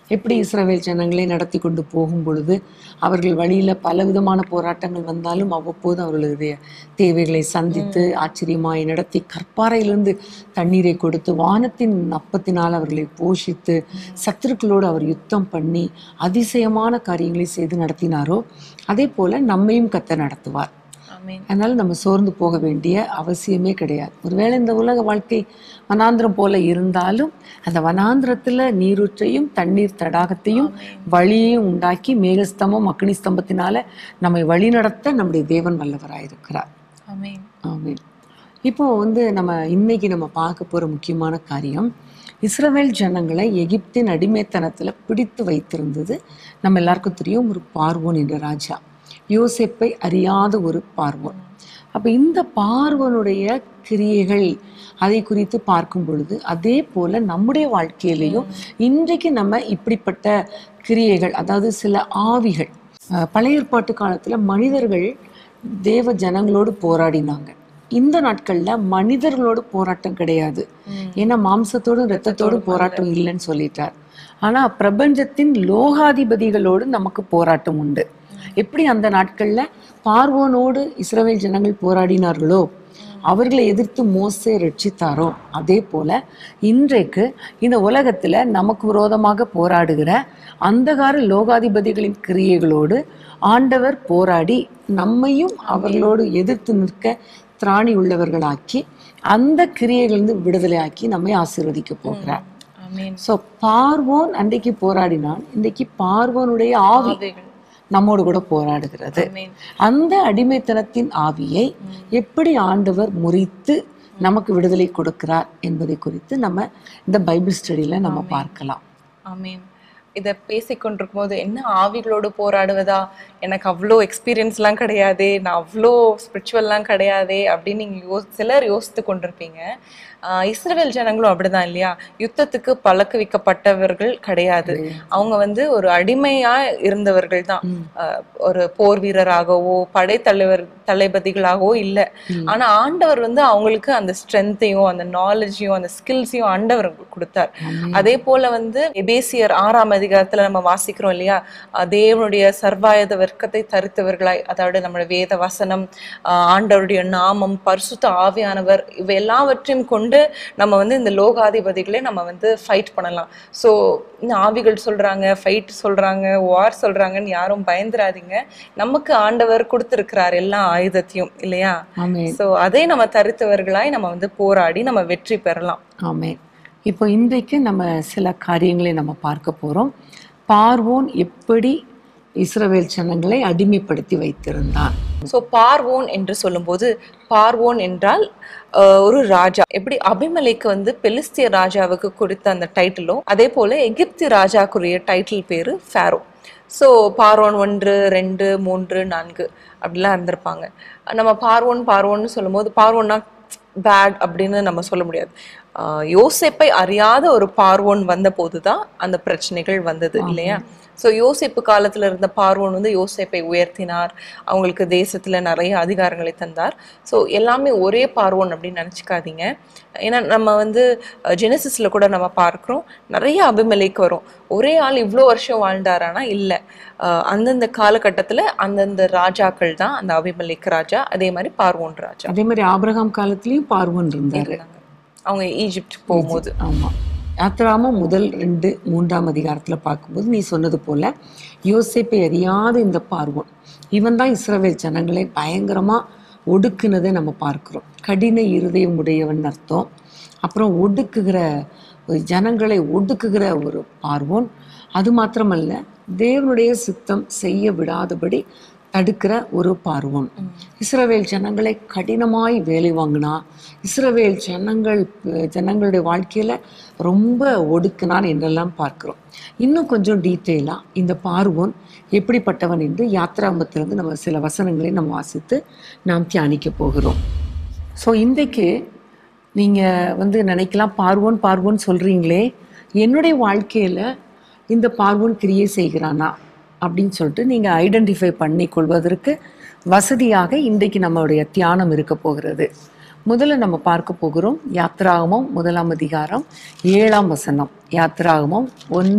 எப்படி இஸ்ரவேல் ஜனங்களை நடத்தி கொண்டு போகும் பொழுது அவர்கள் வழியில பலவிதமான போராட்டங்கள் வந்தாலும் அவ்வப்போது அவர்களுடைய தேவைகளை சந்தித்து ஆச்சரியமாய் நடத்தி கற்பாறையிலிருந்து தண்ணீரை கொடுத்து வானத்தின் அப்பத்தினால் அவர்களை போஷித்து சத்துருக்களோடு அவர் யுத்தம் பண்ணி அதிசயமான காரியங்களை செய்து நடத்தினாரோ அதே போல நம்மையும் கத்த நடத்துவார் ஆமென் அதனால நம்ம சோர்ந்து போக வேண்டிய அவசியமே கிடையாது ஒருவேளை இந்த உலக வாழ்க்கை வனாந்திரம் போல இருந்தாலும் அந்த வனாந்திரத்துல நீரூற்றையும் தண்ணீர் தடாகத்தையும் வழியையும் உண்டாக்கி மேகஸ்தம்பம் அக்னி ஸ்தம்பத்தினால நம்மை வழிநடத்த நம்முடைய தேவன் வல்லவராயிருக்கிறார் ஆமென் ஆமென் இப்போ வந்து நம்ம இன்னைக்கு நம்ம பார்க்க போற முக்கியமான காரியம் இஸ்ரவேல் ஜனங்களை எகிப்தின் அடிமைத்தனத்துல பிடித்து வைத்திருந்தது நம்ம எல்லாருக்கும் தெரியும் ஒரு பார்வோன் என்ற ராஜா யோசேப்பை அறியாத ஒரு பார்வோன் அப்ப இந்த பார்வனுடைய கிரியைகள் அதை குறித்து பார்க்கும் பொழுது அதே போல நம்முடைய வாழ்க்கையிலையும் இன்றைக்கு நம்ம இப்படிப்பட்ட கிரியைகள் அதாவது சில ஆவிகள் அஹ், பழைய ஏற்பாட்டு காலத்துல மனிதர்கள் தேவ ஜனங்களோடு போராடினாங்க இந்த நாட்கள்ல மனிதர்களோடு போராட்டம் கிடையாது ஏன்னா மாம்சத்தோடும் இரத்தத்தோடும் போராட்டம் இல்லைன்னு சொல்லிட்டார் ஆனா பிரபஞ்சத்தின் லோகாதிபதிகளோடு நமக்கு போராட்டம் உண்டு எப்படி அந்த நாட்கள்ல பார்வோனோடு இஸ்ரவேல் ஜனங்கள் போராடினார்களோ அவர்களை எதிர்த்து மோசே ரட்சித்தாரோ அதே போல இன்றைக்கு இந்த உலகத்துல நமக்கு விரோதமாக போராடுகிற அந்தகார லோகாதிபதிகளின் கிரியைகளோடு ஆண்டவர் போராடி நம்மையும் அவர்களோடு எதிர்த்து நிற்க திராணி உள்ளவர்களாக்கி அந்த கிரியைகளிலிருந்து விடுதலையாக்கி நம்மை ஆசீர்வதிக்க போகிறார் ஆமென் ஸோ பார்வோன் அன்றைக்கு போராடினான் இன்றைக்கு பார்வோனுடைய ஆவி ஆவிகள் நம்மோடு கூட போராடுகிறது ஆமென் அந்த அடிமைத்தனத்தின் ஆவியை எப்படி ஆண்டவர் முறித்து நமக்கு விடுதலை கொடுக்கிறார் என்பதை குறித்து நம்ம இந்த பைபிள் ஸ்டடியில நம்ம பார்க்கலாம் ஆமீன் இதை பேசிக்கொண்டிருக்கும் போது என்ன ஆவிகளோடு போராடுவதா எனக்கு அவ்வளோ எக்ஸ்பீரியன்ஸ்லாம் கிடையாதே நான் அவ்வளோ ஸ்பிரிச்சுவல்லாம் கிடையாதே அப்படின்னு நீங்கள் யோ சிலர் யோசித்து கொண்டிருப்பீங்க ஆஹ் இஸ்ரவேல் ஜனங்களும் அப்படிதான் இல்லையா யுத்தத்துக்கு பழக்குவிக்கப்பட்டவர்கள் கிடையாது அவங்க வந்து ஒரு அடிமையா இருந்தவர்கள் தான் ஆஹ் ஒரு போர் வீரராகவோ படைத்தலைவர் தளபதிகளாகவோ இல்லை ஆனா ஆண்டவர் வந்து அவங்களுக்கு அந்த ஸ்ட்ரென்த்தையும் அந்த நாலேஜையும் அந்த ஸ்கில்ஸையும் ஆண்டவர் கொடுத்தார் அதே போல வந்து எபேசியர் ஆறாம் அதிகாரத்துல நம்ம வாசிக்கிறோம் இல்லையா அஹ் தேவனுடைய சர்வாயுத வர்க்கத்தை தரித்தவர்களாய் அதாவது நம்மளுடைய வேத வசனம் ஆஹ் ஆண்டவருடைய நாமம் பரிசுத்த ஆவியானவர் இவை எல்லாவற்றையும் கொண்டு நம்ம வந்து இந்த லோகாதிபதிகளை நம்ம வந்து ஃபைட் பண்ணலாம் ஸோ இந்த ஆவிகள் சொல்றாங்க ஃபைட் சொல்றாங்க வார் சொல்றாங்கன்னு யாரும் பயந்துராதீங்க நமக்கு ஆண்டவர் கொடுத்திருக்கிறார் எல்லா ஆயுதத்தையும் இல்லையா ஆமென் சோ அதை நம்ம தரித்தவர்களாய் நம்ம வந்து போராடி நம்ம வெற்றி பெறலாம் ஆமென் இப்போ இன்றைக்கு நம்ம சில காரியங்களை நம்ம பார்க்க போறோம் பார்வோன் எப்படி இஸ்ரவேல் ஜனங்களை அடிமைப்படுத்தி வைத்திருந்தான் சோ பார்வோன் என்று சொல்லும்போது பார்வோன் என்றால் ஆஹ், ஒரு ராஜா எப்படி அபிமலைக்கு வந்து பெலிஸ்திய ராஜாவுக்கு கொடுத்த அந்த டைட்டிலோ அதே போல எகிப்து ராஜாக்குரிய டைட்டில் பேரு ஃபேரோ ஸோ பார்வோன் ஒன்று ரெண்டு மூன்று நான்கு அப்படிலாம் இருந்திருப்பாங்க நம்ம பார்வோன் பார்வோன்னு சொல்லும்போது பார்வோன்னா பேட் அப்படின்னு நம்ம சொல்ல முடியாது ஆஹ் யோசேப்பை அறியாத ஒரு பார்வோன் வந்த போதுதான் அந்த பிரச்சனைகள் வந்தது இல்லையா ஸோ யோசேப்பு காலத்துல இருந்த பார்வோன் வந்து யோசேப்பை உயர்த்தினார் அவங்களுக்கு தேசத்துல நிறைய அதிகாரங்களை தந்தார் ஸோ எல்லாமே ஒரே பார்வோன் அப்படின்னு நினச்சிக்காதீங்க ஏன்னா நம்ம வந்து ஜெனசிஸ்ல கூட நம்ம பார்க்குறோம் நிறைய அபிமலைக்கு வரும் ஒரே ஆள் இவ்வளோ வருஷம் வாழ்ந்தாரானா இல்லை அந்தந்த காலகட்டத்துல அந்தந்த ராஜாக்கள் தான் அந்த அபிமலைக்கு ராஜா அதே மாதிரி பார்வோன் ராஜா அதே மாதிரி ஆபிரகாம் காலத்திலயும் பார்வோன் இருந்தாரு இருந்தாங்க. அவங்க ஈஜிப்ட் போகும்போது ஆமா யாத்திராமம் முதல் ரெண்டு மூன்றாம் அதிகாரத்துல பார்க்கும்போது நீ சொன்னது போல யோசேப்பை அறியாத இந்த பார்வோன் இவன் தான் இஸ்ரவேல் ஜனங்களை பயங்கரமா ஒடுக்குனதை நம்ம பார்க்கிறோம் கடின இருதயம் உடையவன் அர்த்தம் அப்புறம் ஒடுக்குகிற ஒரு ஜனங்களை ஒடுக்குகிற ஒரு பார்வோன் அது மாத்திரமல்ல தேவனுடைய சித்தம் செய்ய விடாதபடி தடுக்கிற ஒரு பார்வோன் இஸ்ரவேல் ஜனங்களை கடினமாய் வேலை வாங்கினா இஸ்ரவேல் ஜனங்கள் ஜனங்களுடைய வாழ்க்கையில ரொம்ப ஒடுக்கினான் என்றெல்லாம் பார்க்கிறோம் இன்னும் கொஞ்சம் டீட்டெயிலா இந்த பார்வோன் எப்படிப்பட்டவன் என்று யாத்ராம்பத்திலிருந்து நம்ம சில வசனங்களை நம்ம வாசித்து நாம் தியானிக்க போகிறோம் ஸோ இன்றைக்கு நீங்க வந்து நினைக்கலாம் பார்வோன் பார்வோன் சொல்றீங்களே என்னுடைய வாழ்க்கையில இந்த பார்வோன் கிரியை செய்கிறானா அப்படின்னு சொல்லிட்டு நீங்க ஐடென்டிஃபை பண்ணி கொள்வதற்கு வசதியாக இன்றைக்கு நம்மளுடைய தியானம் இருக்க போகிறது முதல்ல நம்ம பார்க்க போகிறோம் யாத்ராகமம் முதலாம் அதிகாரம் ஏழாம் வசனம் யாத்ராகமம் ஒன்று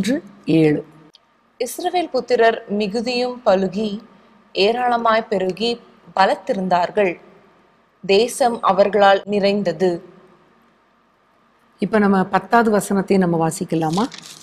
ஏழு இஸ்ரவேல் புத்திரர் மிகுதியும் பலுகி ஏராளமாய் பெருகி பலத்திருந்தார்கள் தேசம் அவர்களால் நிறைந்தது இப்போ நம்ம பத்தாவது வசனத்தை நம்ம வாசிக்கலாமா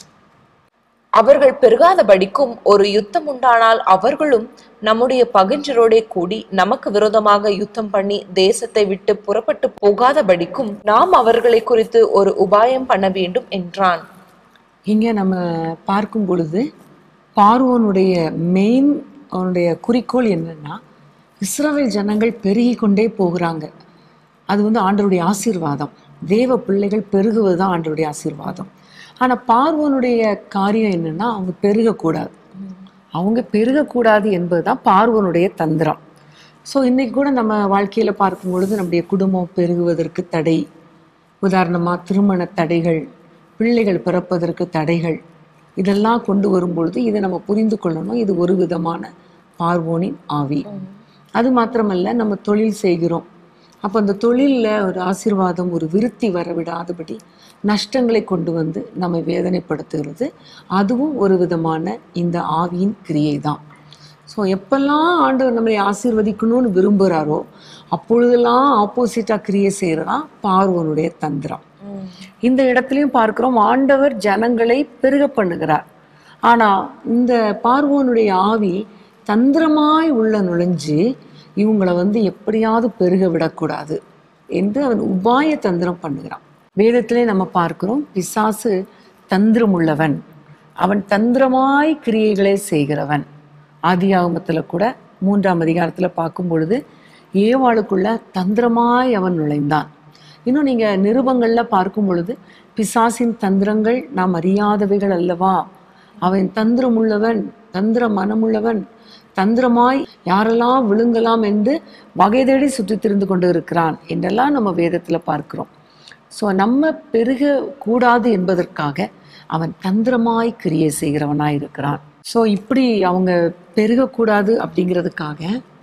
அவர்கள் பெருகாதபடிக்கும் ஒரு யுத்தம் உண்டானால் அவர்களும் நம்முடைய பகின்றரோடே கூடி நமக்கு விரோதமாக யுத்தம் பண்ணி தேசத்தை விட்டு புறப்பட்டு போகாதபடிக்கும் நாம் அவர்களை குறித்து ஒரு உபாயம் பண்ண வேண்டும் என்றான் இங்கே நம்ம பார்க்கும் பொழுது பார்வோனுடைய மெயின் அவனுடைய குறிக்கோள் என்னன்னா இஸ்ரவேல் ஜனங்கள் பெருகி கொண்டே போகிறாங்க அது வந்து ஆண்டவருடைய ஆசீர்வாதம் தேவ பிள்ளைகள் பெருகுவது தான் ஆண்டவருடைய ஆசீர்வாதம் ஆனால் பார்வோனுடைய காரியம் என்னன்னா அவங்க பெருகக்கூடாது அவங்க பெருகக்கூடாது என்பது தான் பார்வோனுடைய தந்திரம் ஸோ இன்னைக்கு கூட நம்ம வாழ்க்கையில் பார்க்கும் பொழுது நம்முடைய குடும்பம் பெருகுவதற்கு தடை உதாரணமாக திருமண தடைகள் பிள்ளைகள் பிறப்பதற்கு தடைகள் இதெல்லாம் கொண்டு வரும்பொழுது இதை நம்ம புரிந்து கொள்ளணும் இது ஒரு விதமான பார்வோனின் ஆவி அது மாத்திரமல்ல நம்ம தொழில் செய்கிறோம் அப்போ அந்த தொழிலில் ஒரு ஆசீர்வாதம் ஒரு விருத்தி வரவிடாதபடி நஷ்டங்களை கொண்டு வந்து நம்மை வேதனைப்படுத்துகிறது அதுவும் ஒரு விதமான இந்த ஆவியின் கிரியை தான் ஸோ எப்பெல்லாம் ஆண்டவர் நம்மளை ஆசீர்வதிக்கணும்னு விரும்புகிறாரோ அப்பொழுதெல்லாம் ஆப்போசிட்டாக கிரியை செய்கிறதான் பார்வனுடைய தந்திரம் இந்த இடத்துலையும் பார்க்கிறோம் ஆண்டவர் ஜனங்களை பெருக பண்ணுகிறார் ஆனால் இந்த பார்வோனுடைய ஆவி தந்திரமாய் உள்ள நுழைஞ்சு இவங்களை வந்து எப்படியாவது பெருக விடக்கூடாது என்று அவன் உபாய தந்திரம் பண்ணுகிறான் வேதத்திலே நம்ம பார்க்கிறோம் பிசாசு தந்திரமுள்ளவன் அவன் தந்திரமாய் கிரியைகளை செய்கிறவன் ஆதியாகமத்தில் கூட மூன்றாம் அதிகாரத்தில் பார்க்கும் பொழுது ஏவாளுக்குள்ள தந்திரமாய் அவன் நுழைந்தான் இன்னும் நீங்க நிருபங்கள்ல பார்க்கும் பொழுது பிசாசின் தந்திரங்கள் நாம் அறியாதவைகள் அல்லவா அவன் தந்திரமுள்ளவன் தந்திர மனமுள்ளவன் தந்திரமாய் யாரெல்லாம் விழுங்கலாம் என்று வகை தேடி சுற்றி திரிந்து கொண்டு இருக்கிறான் என்றெல்லாம் நம்ம வேதத்துல பார்க்கிறோம் ஸோ நம்ம பெருக கூடாது என்பதற்காக அவன் தந்திரமாய் கிரியை செய்கிறவனாய் இருக்கிறான் ஸோ இப்படி அவங்க பெருகக்கூடாது அப்படிங்கிறதுக்காக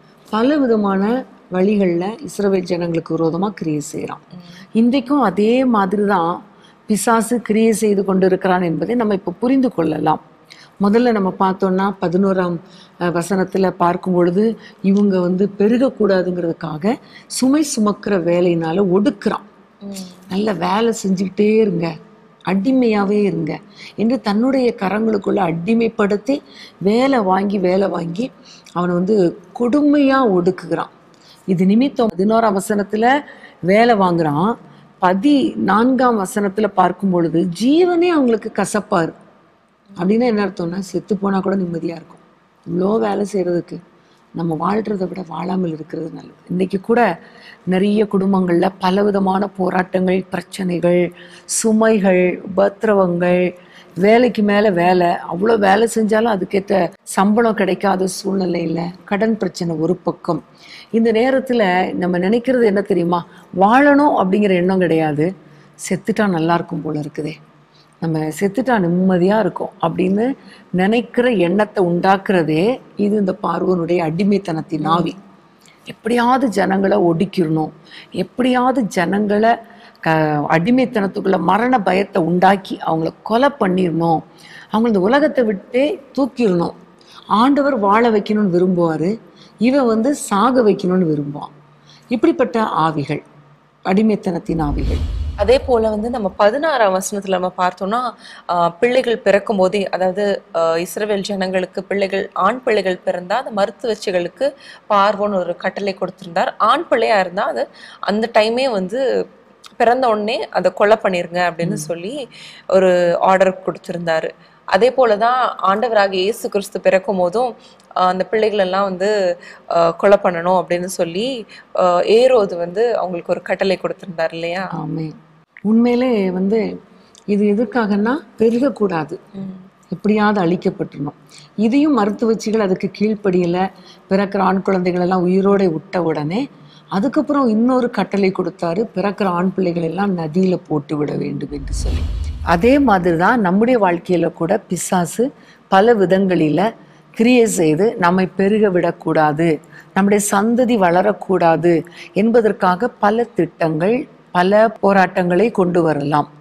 பல விதமான வழிகளில் இஸ்ரவேல் ஜனங்களுக்கு விரோதமாக கிரியை செய்கிறான் இன்றைக்கும் அதே மாதிரி தான் பிசாசு கிரியை செய்து கொண்டு இருக்கிறான் என்பதை நம்ம இப்போ புரிந்து கொள்ளலாம் முதல்ல நம்ம பார்த்தோம்னா பதினோராம் அஹ், வசனத்துல பார்க்கும் பொழுது இவங்க வந்து பெருகக்கூடாதுங்கிறதுக்காக சுமை சுமக்கிற வேலையினால ஒடுக்குறான் நல்ல வேலை செஞ்சுக்கிட்டே இருங்க அடிமையாவே இருங்க என்று தன்னுடைய கரங்களுக்குள்ள அடிமைப்படுத்தி வேலை வாங்கி வேலை வாங்கி அவனை வந்து கொடுமையா ஒடுக்குகிறான் இது நிமித்தம் பதினோராம் வசனத்துல வேலை வாங்குறான் பதி நான்காம் வசனத்துல பார்க்கும் பொழுது ஜீவனே அவங்களுக்கு கசப்பா இருக்கு அப்படின்னா என்ன அர்த்தம்னா செத்து போனா கூட நிம்மதியா இருக்கும் இவ்வளோ வேலை செய்யறதுக்கு நம்ம வாழ்றதை விட வாழாமல் இருக்கிறது நல்லது இன்னைக்கு கூட நிறைய குடும்பங்கள்ல பலவிதமான போராட்டங்கள் பிரச்சனைகள் சுமைகள் உபத்திரவங்கள் வேலைக்கு மேல வேலை அவ்வளோ வேலை செஞ்சாலும் அதுக்கேற்ற சம்பளம் கிடைக்காத சூழ்நிலையில கடன் பிரச்சனை ஒரு பக்கம் இந்த நேரத்துல நம்ம நினைக்கிறது என்ன தெரியுமா வாழணும் அப்படிங்கிற எண்ணம் கிடையாது செத்துட்டா நல்லா இருக்கும் போல இருக்குதே நம்ம செத்துட்டா நிம்மதியா இருக்கும் அப்படின்னு நினைக்கிற எண்ணத்தை உண்டாக்குறதே இது இந்த பார்வனுடைய அடிமைத்தனத்தின் ஆவி எப்படியாவது ஜனங்களை ஒடுக்கிடணும் எப்படியாவது ஜனங்களை க அடிமைத்தனத்துக்குள்ள மரண பயத்தை உண்டாக்கி அவங்கள கொலை பண்ணிடணும் அவங்கள இந்த உலகத்தை விட்டே தூக்கிடணும் ஆண்டவர் வாழ வைக்கணும்னு விரும்புவார் இவன் வந்து சாக வைக்கணும்னு விரும்புவான் இப்படிப்பட்ட ஆவிகள் அடிமைத்தனத்தின் ஆவிகள் அதே போல வந்து நம்ம பதினாறாம் வசனத்துல நம்ம பார்த்தோம்னா ஆஹ், பிள்ளைகள் பிறக்கும் போதே அதாவது ஆஹ், இஸ்ரவேல் ஜனங்களுக்கு பிள்ளைகள் ஆண் பிள்ளைகள் பிறந்தா அந்த மருத்துவச்சிகளுக்கு பார்வோன்னு ஒரு கட்டளை கொடுத்திருந்தார் ஆண் பிள்ளையா இருந்தா அது அந்த டைமே வந்து பிறந்த உடனே அதை கொலை பண்ணிருங்க அப்படின்னு சொல்லி ஒரு ஆர்டர் கொடுத்திருந்தாரு அதே போலதான் ஆண்டவராகிய இயேசு கிறிஸ்து பிறக்கும் போதும் ஆஹ், அந்த பிள்ளைகள் எல்லாம் வந்து ஆஹ், கொலை பண்ணணும் அப்படின்னு சொல்லி ஆஹ், ஏரோது வந்து அவங்களுக்கு ஒரு கட்டளை கொடுத்திருந்தார் இல்லையா ஆமே உண்மையிலே வந்து இது எதுக்காகன்னா பெருகக்கூடாது எப்படியாவது அழிக்கப்பட்டுணும் இதையும் மருத்துவச்சிகள் அதுக்கு கீழ்ப்படியல பிறக்கிற ஆண் குழந்தைகள் எல்லாம் உயிரோட விட்ட உடனே அதுக்கப்புறம் இன்னொரு கட்டளை கொடுத்தாரு பிறக்கிற ஆண் பிள்ளைகள் எல்லாம் நதியில போட்டு விட வேண்டும் என்று சொல்லி அதே மாதிரி தான் நம்முடைய வாழ்க்கையில கூட பிசாசு பல விதங்களில கிரியை செய்து நம்மை பெருக விடக்கூடாது நம்முடைய சந்ததி வளரக்கூடாது என்பதற்காக பல திட்டங்கள் பல போராட்டங்களை கொண்டு வரலாம்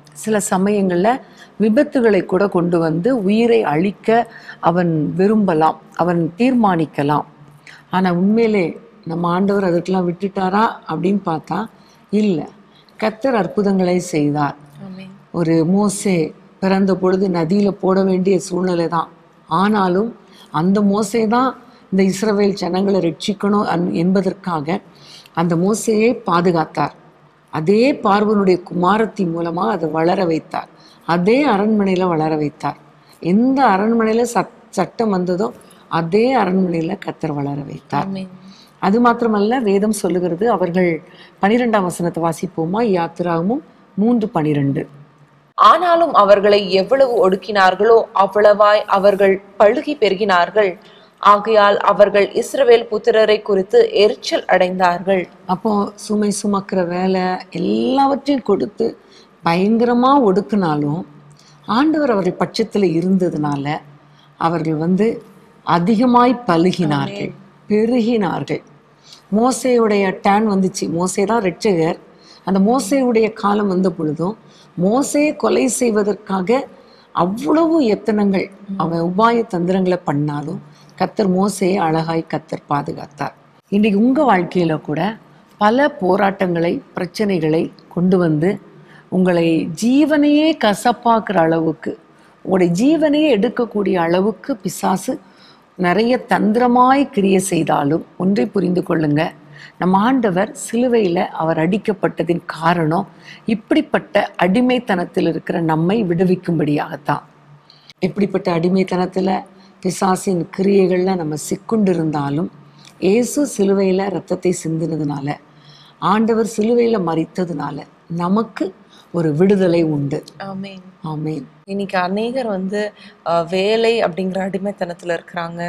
சில சமயங்கள்ல விபத்துகளை கூட கொண்டு வந்து உயிரை அழிக்க அவன் விரும்பலாம் அவன் தீர்மானிக்கலாம் ஆனா உண்மையிலே நம்ம ஆண்டவர் அதற்கெல்லாம் விட்டுட்டாரா அப்படின்னு பார்த்தா இல்லை கத்தர் அற்புதங்களை செய்தார் ஆமென் ஒரு மோசே பிறந்த பொழுது நதியில போட வேண்டிய சூழ்நிலை தான் ஆனாலும் அந்த மோசே தான் இந்த இஸ்ரவேல் ஜனங்களை ரட்சிக்கணும் அன்- என்பதற்காக அந்த மோசையை பாதுகாத்தார் அதே பார்வனுடைய குமாரத்தி மூலமா அதை வளர வைத்தார் அதே அரண்மனையில வளர வைத்தார் எந்த அரண்மனையில சட் சட்டம் வந்ததோ அதே அரண்மனையில கத்தர் வளர வைத்தார் ஆமென் அது மாத்திரமல்ல வேதம் சொல்லுகிறது அவர்கள் பனிரெண்டாம் வசனத்தை வாசிப்போமா யாத்திராகமும் மூன்று பனிரெண்டு ஆனாலும் அவர்களை எவ்வளவு ஒடுக்கினார்களோ அவ்வளவாய் அவர்கள் பழுகி பெருகினார்கள் ஆகையால் அவர்கள் இஸ்ரவேல் புத்திரரை குறித்து எரிச்சல் அடைந்தார்கள் அப்போ சுமை சுமக்கிற வேலை எல்லாவற்றையும் கொடுத்து பயங்கரமா ஒடுக்குனாலும் ஆண்டவர் அவர்கள் பட்சத்துல இருந்ததுனால அவர்கள் வந்து அதிகமாய் பழுகினார்கள் பெருகினார்கள் மோசையுடைய டேன் வந்துச்சு மோசே தான் ரட்சகர் அந்த மோசையுடைய காலம் வந்த பொழுதும் மோசையை கொலை செய்வதற்காக அவ்வளவு எத்தனங்கள் அவன் உபாய தந்திரங்களை பண்ணாலும் கத்தர் மோசையை அழகாய் கத்தர் பாதுகாத்தார் இன்னைக்கு உங்க வாழ்க்கையில கூட பல போராட்டங்களை பிரச்சனைகளை கொண்டு வந்து உங்களை ஜீவனையே கசப்பாக்குற அளவுக்கு உங்களுடைய ஜீவனையே எடுக்கக்கூடிய அளவுக்கு பிசாசு நிறைய தந்திரமாய் கிரியை செய்தாலும் ஒன்றை புரிந்து கொள்ளுங்க நம்ம ஆண்டவர் சிலுவையில் அவர் அடிக்கப்பட்டதின் காரணம் இப்படிப்பட்ட அடிமைத்தனத்தில் இருக்கிற நம்மை விடுவிக்கும்படியாகத்தான் இப்படிப்பட்ட அடிமைத்தனத்தில் பிசாசின் கிரியைகள்ல நம்ம சிக்குண்டு இருந்தாலும் இயேசு சிலுவையில் ரத்தத்தை சிந்தினதுனால ஆண்டவர் சிலுவையில் மறித்ததுனால நமக்கு ஒரு விடுதலை உண்டு ஆமென் ஆமென் இன்னைக்கு அநேகர் வந்து அஹ், வேலை அப்படிங்கிற அடிமைத்தனத்துல இருக்கிறாங்க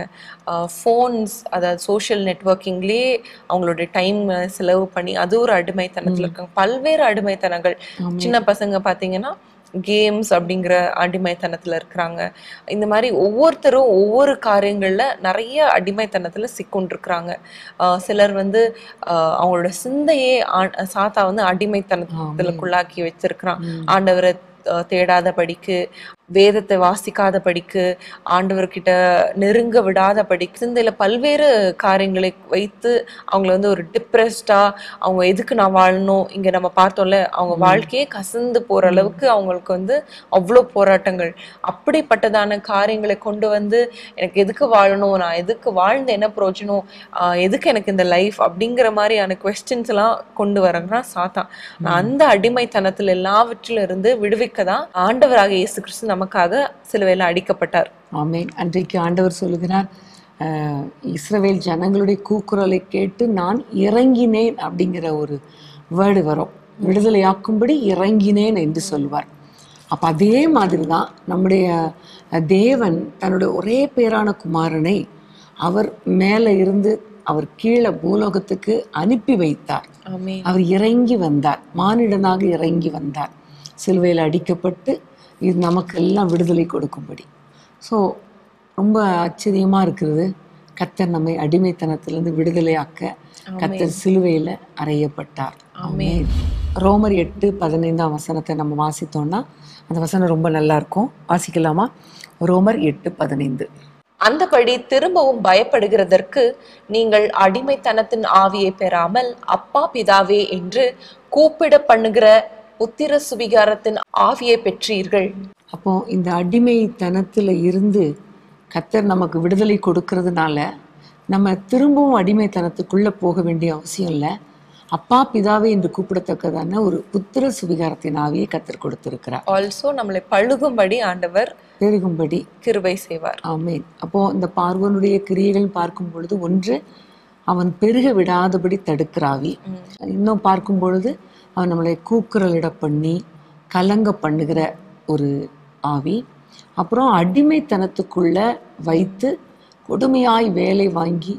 ஃபோன்ஸ் அதாவது சோஷியல் நெட்வொர்க்கிங்லேயே அவங்களுடைய டைம் செலவு பண்ணி அது ஒரு அடிமைத்தனத்துல இருக்காங்க பல்வேறு அடிமைத்தனங்கள் சின்ன பசங்க பாத்தீங்கன்னா கேம்ஸ் அப்படிங்கிற அடிமைத்தனத்துல இருக்கிறாங்க இந்த மாதிரி ஒவ்வொருத்தரும் ஒவ்வொரு காரியங்கள்ல நிறைய அடிமைத்தனத்துல சிக்கொண்டிருக்கிறாங்க ஆஹ் சிலர் வந்து ஆஹ் அவங்களோட சிந்தையே ஆ- சாத்தா வந்து அடிமைத்தனத்துக்குள்ளாக்கி வச்சிருக்கிறான் ஆண்டவரை அஹ், தேடாத படிக்கு வேதத்தை வாசிக்காத படிக்கு ஆண்டவர்கிட்ட நெருங்க விடாத படிக்கு சிந்தையில பல்வேறு காரியங்களை வைத்து அவங்கள வந்து ஒரு டிப்ரெஸ்டா அவங்க எதுக்கு நான் வாழணும் இங்க நம்ம பார்த்தோம்ல அவங்க வாழ்க்கையே கசந்து போற அளவுக்கு அவங்களுக்கு வந்து அவ்வளோ போராட்டங்கள் அப்படிப்பட்டதான காரியங்களை கொண்டு வந்து எனக்கு எதுக்கு வாழணும் நான் எதுக்கு வாழ்ந்து என்ன பிரயோஜனம் ஆஹ் எதுக்கு எனக்கு இந்த லைஃப் அப்படிங்கிற மாதிரியான கொஸ்டின்ஸ் எல்லாம் கொண்டு வரங்கன்னா சாத்தான் நான் அந்த அடிமைத்தனத்துல எல்லாவற்றிலும் இருந்து விடுவிக்க தான் ஆண்டவராக இயேசு கிறிஸ்து நமக்காக சிலுவையில அடிக்கப்பட்டார் ஆமென் அன்றைக்கு ஆண்டவர் சொல்லுகிறார் அஹ், இஸ்ரவேல் ஜனங்களுடைய கூக்குரலை கேட்டு நான் இறங்கினேன் அப்படிங்கிற ஒரு வேர்டு வரும் விடுதலையாக்கும்படி இறங்கினேன் என்று சொல்வார் அப்ப அதே மாதிரி தான் நம்முடைய அஹ், தேவன் தன்னுடைய ஒரே பேரான குமாரனை அவர் மேலே இருந்து அவர் கீழே பூலோகத்துக்கு அனுப்பி வைத்தார் ஆமென் அவர் இறங்கி வந்தார் மானிடனாக இறங்கி வந்தார் சிலுவையில் அடிக்கப்பட்டு இது நமக்கெல்லாம் விடுதலை கொடுக்கும்படி ஸோ ரொம்ப ஆச்சரியமாக இருக்கிறது கத்தர் நம்மை அடிமைத்தனத்திலிருந்து விடுதலையாக்க கத்தர் சிலுவையில் அறையப்பட்டார் ஆமென் ரோமர் எட்டு பதினைந்தாம் வசனத்தை நம்ம வாசித்தோம்னா அந்த வசனம் ரொம்ப நல்லா இருக்கும் வாசிக்கலாமா ரோமர் எட்டு பதினைந்து அந்தபடி திரும்பவும் பயப்படுகிறதற்கு நீங்கள் அடிமைத்தனத்தின் ஆவியை பெறாமல் அப்பா பிதாவே என்று கூப்பிட பண்ணுகிற புத்திர சுவிகாரத்தின் ஆவியை பெற்றீர்கள் அப்போ இந்த அடிமைத்தனத்தில் இருந்து கத்தர் நமக்கு விடுதலை கொடுக்கறதுனால நம்ம திரும்பவும் அடிமைத்தனத்துக்குள்ளே போக வேண்டிய அவசியம் இல்லை அப்பா பிதாவே என்று கூப்பிடத்தக்கதான ஒரு புத்திர சுவிகாரத்தின் ஆவியை கத்தர் கொடுத்திருக்கிறார் ஆல்சோ நம்மளை பழுகும்படி ஆண்டவர் பெருகும்படி கிருபை செய்வார் ஆமென் அப்போ இந்த பார்வனுடைய கிரியைகள் பார்க்கும் பொழுது ஒன்று அவன் பெருக விடாதபடி தடுக்கிறாவி இன்னும் பார்க்கும் பொழுது அவன் நம்மளை கூக்குரலிட பண்ணி கலங்க பண்ணுகிற ஒரு ஆவி அப்புறம் அடிமைத்தனத்துக்குள்ள வைத்து கொடுமையாய் வேலை வாங்கி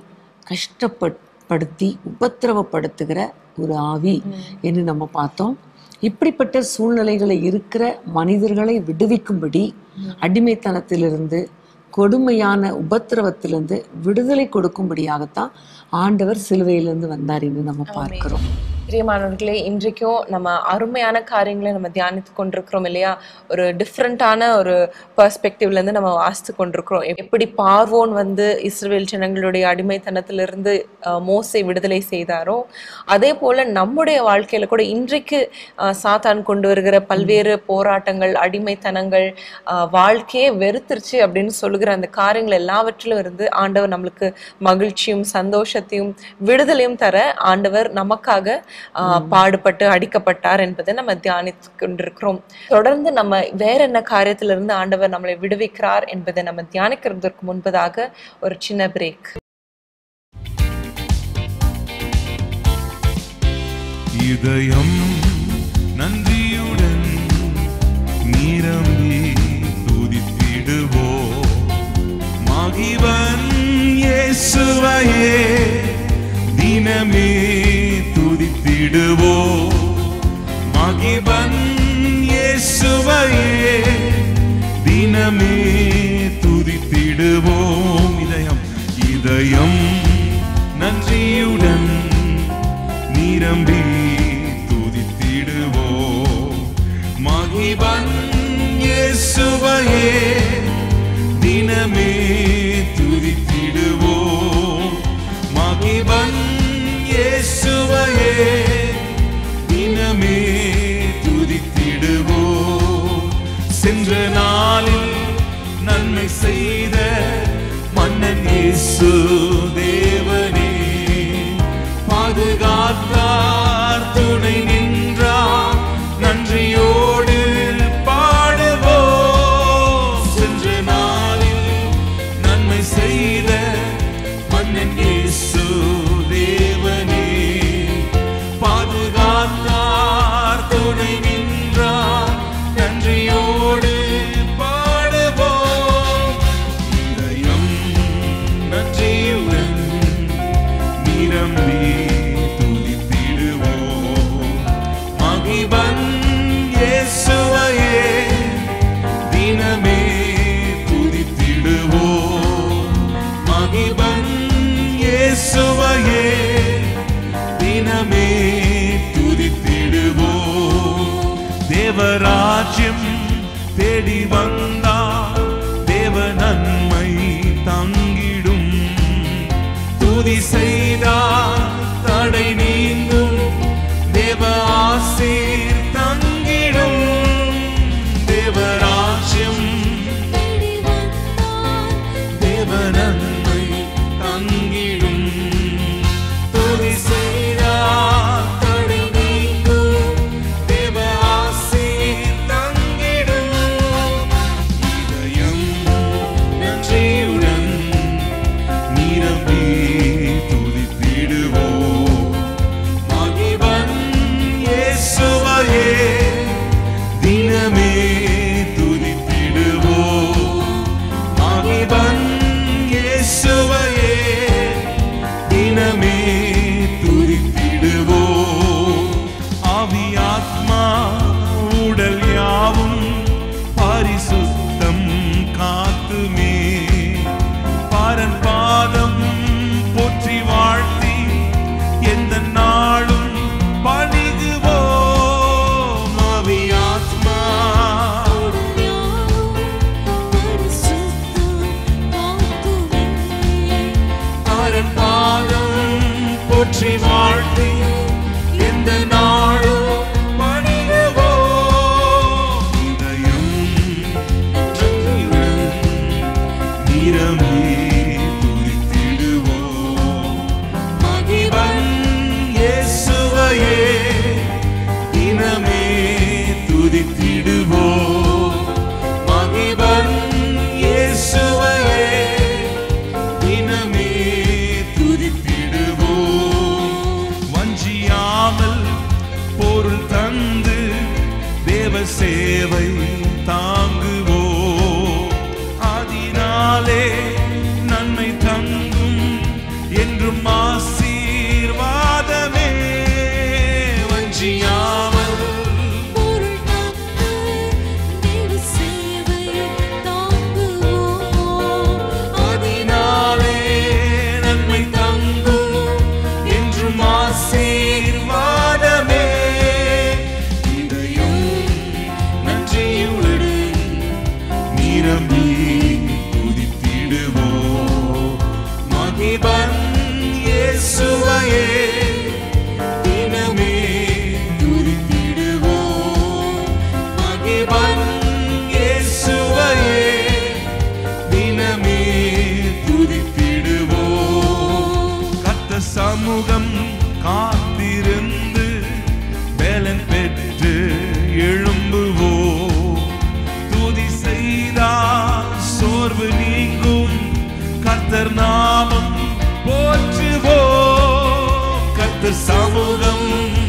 கஷ்டப்படுத்தி உபத்திரவப்படுத்துகிற ஒரு ஆவி என்று நம்ம பார்த்தோம் இப்படிப்பட்ட சூழ்நிலைகளை இருக்கிற மனிதர்களை விடுவிக்கும்படி அடிமைத்தனத்திலிருந்து கொடுமையான உபத்திரவத்திலிருந்து விடுதலை கொடுக்கும்படியாகத்தான் ஆண்டவர் சிலுவையிலிருந்து வந்தார் என்று நம்ம பார்க்கிறோம் பிரியமானவர்களே இன்றைக்கும் நம்ம அருமையான காரியங்களை நம்ம தியானித்து கொண்டிருக்கிறோம் இல்லையா ஒரு டிஃப்ரெண்ட்டான ஒரு பெர்ஸ்பெக்டிவ்ல இருந்து நம்ம வாசித்து கொண்டிருக்கிறோம் எப்படி பார்வோன் வந்து இஸ்ரேல் ஜனங்களுடைய அடிமைத்தனத்திலிருந்து அஹ், மோசை விடுதலை செய்தாரோ அதே போல நம்முடைய வாழ்க்கையில கூட இன்றைக்கு அஹ், சாத்தான் கொண்டு வருகிற பல்வேறு போராட்டங்கள் அடிமைத்தனங்கள் அஹ், வாழ்க்கையே வெறுத்துருச்சு அப்படின்னு சொல்லுகிற அந்த காரியங்கள் எல்லாவற்றிலும் இருந்து ஆண்டவர் நம்மளுக்கு மகிழ்ச்சியும் சந்தோஷத்தையும் விடுதலையும் தர ஆண்டவர் நமக்காக ஆஹ், பாடுபட்டு அடிக்கப்பட்டார் என்பதை நம்ம தியானித்து கொண்டிருக்கிறோம் தொடர்ந்து நம்ம வேற என்ன காரியத்திலிருந்து ஆண்டவர் நம்மளை விடுவிக்கிறார் என்பதை நம்ம தியானிக்கிறதுக்கு முன்பதாக ஒரு சின்ன பிரேக் இதயம் நன்றியுடன் நிரம்பி துதித்திடுவோ மகிவன் இயேசுவையே தினமே துதித்திடுவோ மகிவன் இயேசுவையே தினமே துதித்திடுவோம் இதயம் இதயம் நன்றியுடன் நிரம்பி துதித்திடுவோ மகிபன் இயேசுவையே தினமே துதித்திடுவோ மகிபன் இயேசுவையே தினமே துதித்திடுவோ சென்ற நாளில் நன்மை செய்த மன்னன் இயேசு தேவனே பாதுகாத்தார் துணை நின்றார் நன்றியோடு பாடுவோ சென்ற நாளில் நன்மை செய்த மன்னன் இயேசு தேவனே பாதுகாத்தார் துணை நின்றார் நன்றியோடு பாடுவோம் இதயம் நன்றியுடன் நிரம்பி துதித்திடுவோம் மகிபன் இயேசுவையே தினமே துதித்திடுவோம் மகிபன் இயேசுவையே தினமே துதித்திடுவோம் தேவராஜ்யம் தேடி வந்தார் தேவ நன்மை தங்கிடும் துதி செய்தார் தடை நீங்கும் தேவ ஆசீர் தங்கிடும் தேவராஜ்யம் தேவ நன்மை தங்கிடும் துதி செய்தார் தடை நீங்கும் தேவ ஆசீர் தங்கிடும் இதயம் நன்றியுடன் நிரம்பி துதித்திடுவோம் மகிபன் இயேசுவையே தினமே துதித்திடுவோம் மகிபன் இயேசுவையே தினமே துதித்திடுவோம் ஆவி ஆத்மா உடல் யாவும் பரிசுத்தம் காத்துமே பாரன் பாதம் போற்றி வாழ்த்தி எந்த நாளும் பணிகுவோம் ஆவி ஆத்மா பாரன் பாதம் போற்றி வாழ்த்தி எந்த நாளும் பணிகுவோம் இதயம் நன்றியுடன் நிரம்பி துதித்திடுவோம் மகிபன் இயேசுவையே தினமே துதித்திடுவோம் மகிபன் இயேசுவையே தினமே துதித்திடுவோம் வஞ்சியாமல் பொருள் தந்து தேவ சேவை தாங்குவோம் அதனாலே நன்மை தங்கும் என்றும் ஆசீர்வாதமே வஞ்சியாமல் அதனாலே நன்மை தங்கும் என்றும் ஆசீர்வாதமே காத்திருந்து பலன் பெற்று எழும்புவோ துதி செய்தால் சோர்வு நீங்கும் கர்த்தர் நாமம் போற்றுவோ கர்த்தர் சமூகம்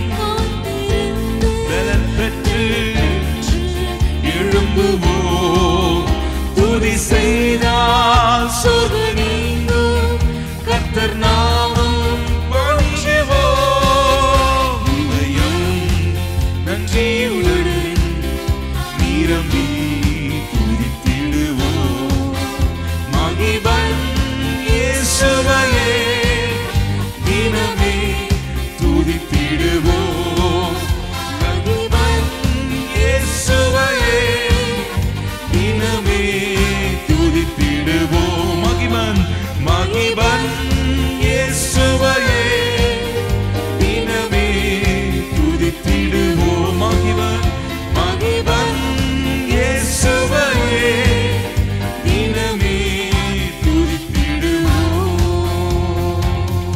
பலன் பெற்று எழும்புவோ துதி செய்தால் சோர்வு நீங்கும் கர்த்தர் நாமம் போற்றுவோ இதயம் நன்றியுடன் நிரம்பி துதித்திடுவோ மகிபன் இயேசுவையே தினமே துதித்திடுவோம் மகிபன் இயேசுவையே தினமே துதித்திடுவோம் மகிபன் மகிபன் இயேசுவையே தினமே துதித்திடுவோம் மகிபன் மகிபன் இயேசுவையே தினமே துதித்திடுவோம்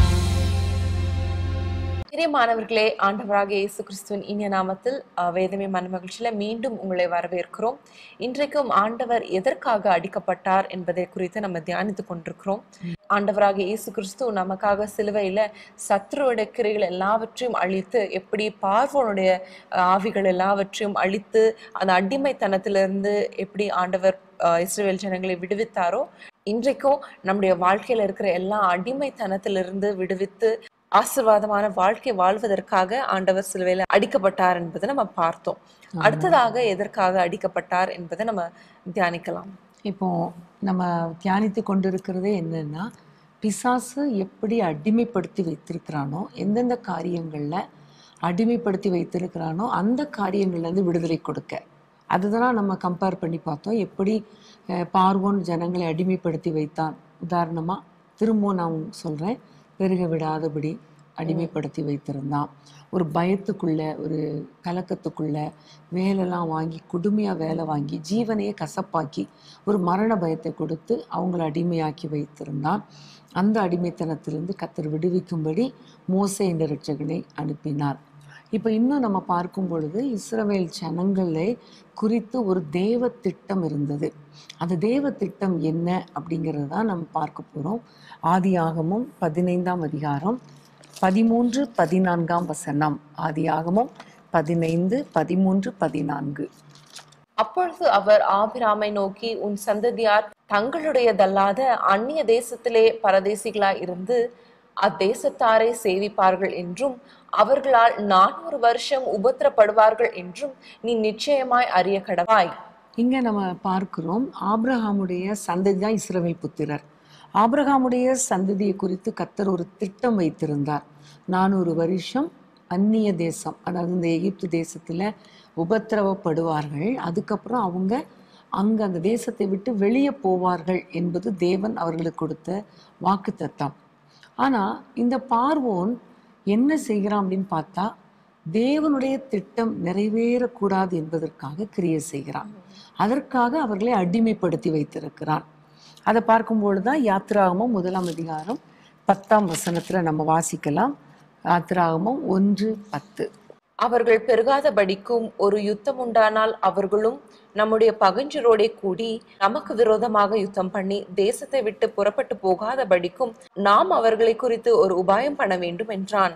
பிரியமானவர்களே ஆண்டவராக இயேசு கிறிஸ்துவின் இனிய நாமத்தில் அஹ், வேதமே மனமகிழ்ச்சியில மீண்டும் உங்களை வரவேற்கிறோம் இன்றைக்கும் ஆண்டவர் எதற்காக அடிக்கப்பட்டார் என்பதை குறித்து நம்ம தியானித்துக் கொண்டிருக்கிறோம் ஆண்டவராக இயேசு கிறிஸ்து நமக்காக சிலுவையில சத்ருவோட கிரைகள் எல்லாவற்றையும் அழித்து எப்படி பார்வோனுடைய அஹ், ஆவிகள் எல்லாவற்றையும் அழித்து அந்த அடிமைத்தனத்திலிருந்து எப்படி ஆண்டவர் அஹ், இஸ்ரவேல் ஜனங்களை விடுவித்தாரோ இன்றைக்கும் நம்முடைய வாழ்க்கையில இருக்கிற எல்லா அடிமைத்தனத்திலிருந்து விடுவித்து ஆசீர்வாதமான வாழ்க்கை வாழ்வதற்காக ஆண்டவர் சிலுவையில அடிக்கப்பட்டார் என்பதை நம்ம பார்த்தோம் அடுத்ததாக எதற்காக அடிக்கப்பட்டார் என்பதை நம்ம தியானிக்கலாம் இப்போ நம்ம தியானித்து கொண்டிருக்கிறதே என்னன்னா பிசாசு எப்படி அடிமைப்படுத்தி வைத்திருக்கிறானோ எந்தெந்த காரியங்கள்ல அடிமைப்படுத்தி வைத்திருக்கிறானோ அந்த காரியங்கள்ல இருந்து விடுதலை கொடுக்க அதுதான் நம்ம கம்பேர் பண்ணி பார்த்தோம் எப்படி அஹ், பார்வோன் ஜனங்களை அடிமைப்படுத்தி வைத்தான் உதாரணமா திரும்பவும் நான் சொல்றேன் பெருக விடாதபடி அடிமைப்படுத்தி வைத்திருந்தான் ஒரு பயத்துக்குள்ள ஒரு கலக்கத்துக்குள்ள வேலைலாம் வாங்கி கொடுமையாக வேலை வாங்கி ஜீவனையே கசப்பாக்கி ஒரு மரண பயத்தை கொடுத்து அவங்கள அடிமையாக்கி வைத்திருந்தான் அந்த அடிமைத்தனத்திலிருந்து கத்தர் விடுவிக்கும்படி மோசே என்ற ரட்சகனை அனுப்பினார் இப்போ இன்னும் நம்ம பார்க்கும் பொழுது இஸ்ரவேல் ஜனங்களை குறித்து ஒரு தேவ திட்டம் இருந்தது அந்த தேவ திட்டம் என்ன அப்படிங்கிறது தான் நம்ம பார்க்க போகிறோம் ஆதியாகமும் பதினைந்தாம் அதிகாரம் பதிமூன்று பதினான்காம் வசனம் ஆதியாகமும் பதினைந்து பதிமூன்று பதினான்கு அப்பொழுது அவர் ஆபிராமை நோக்கி உன் சந்ததியார் தங்களுடையதல்லாத அந்நிய தேசத்திலே பரதேசிகளாய் இருந்து அத்தேசத்தாரை சேவிப்பார்கள் என்றும் அவர்களால் நானூறு வருஷம் உபத்திரப்படுவார்கள் என்றும் நீ நிச்சயமாய் அறிய கடவாய் இங்க நம்ம பார்க்கிறோம் ஆபிரகாமுடைய சந்ததி தான் இஸ்ரவேல் புத்திரர் ஆபிரகாமுடைய சந்ததியை குறித்து கத்தர் ஒரு திட்டம் வைத்திருந்தார் நானூறு வருஷம் அந்நிய தேசம் அதாவது இந்த எகிப்து தேசத்துல உபத்திரவப்படுவார்கள் அதுக்கப்புறம் அவங்க அங்க அந்த தேசத்தை விட்டு வெளியே போவார்கள் என்பது தேவன் அவர்களுக்கு கொடுத்த வாக்குத்தத்தம் ஆனா இந்த பார்வோன் என்ன செய்கிறான் அப்படின்னு பார்த்தா தேவனுடைய திட்டம் நிறைவேறக்கூடாது என்பதற்காக கிரியை செய்கிறான் அதற்காக அவர்களை அடிமைப்படுத்தி வைத்திருக்கிறான் அதை பார்க்கும்பொழுது தான் யாத்திராகமம் முதலாம் அதிகாரம் பத்தாம் வசனத்துல நம்ம வாசிக்கலாம் யாத்திராகமம் ஒன்று பத்து அவர்கள் பெருகாதபடிக்கும் ஒரு யுத்தம் உண்டானால் அவர்களும் நம்முடைய பகஞ்சரோடே கூடி நமக்கு விரோதமாக யுத்தம் பண்ணி தேசத்தை விட்டு புறப்பட்டு போகாதபடிக்கும் நாம் அவர்களை குறித்து ஒரு உபாயம் பண்ண வேண்டும் என்றான்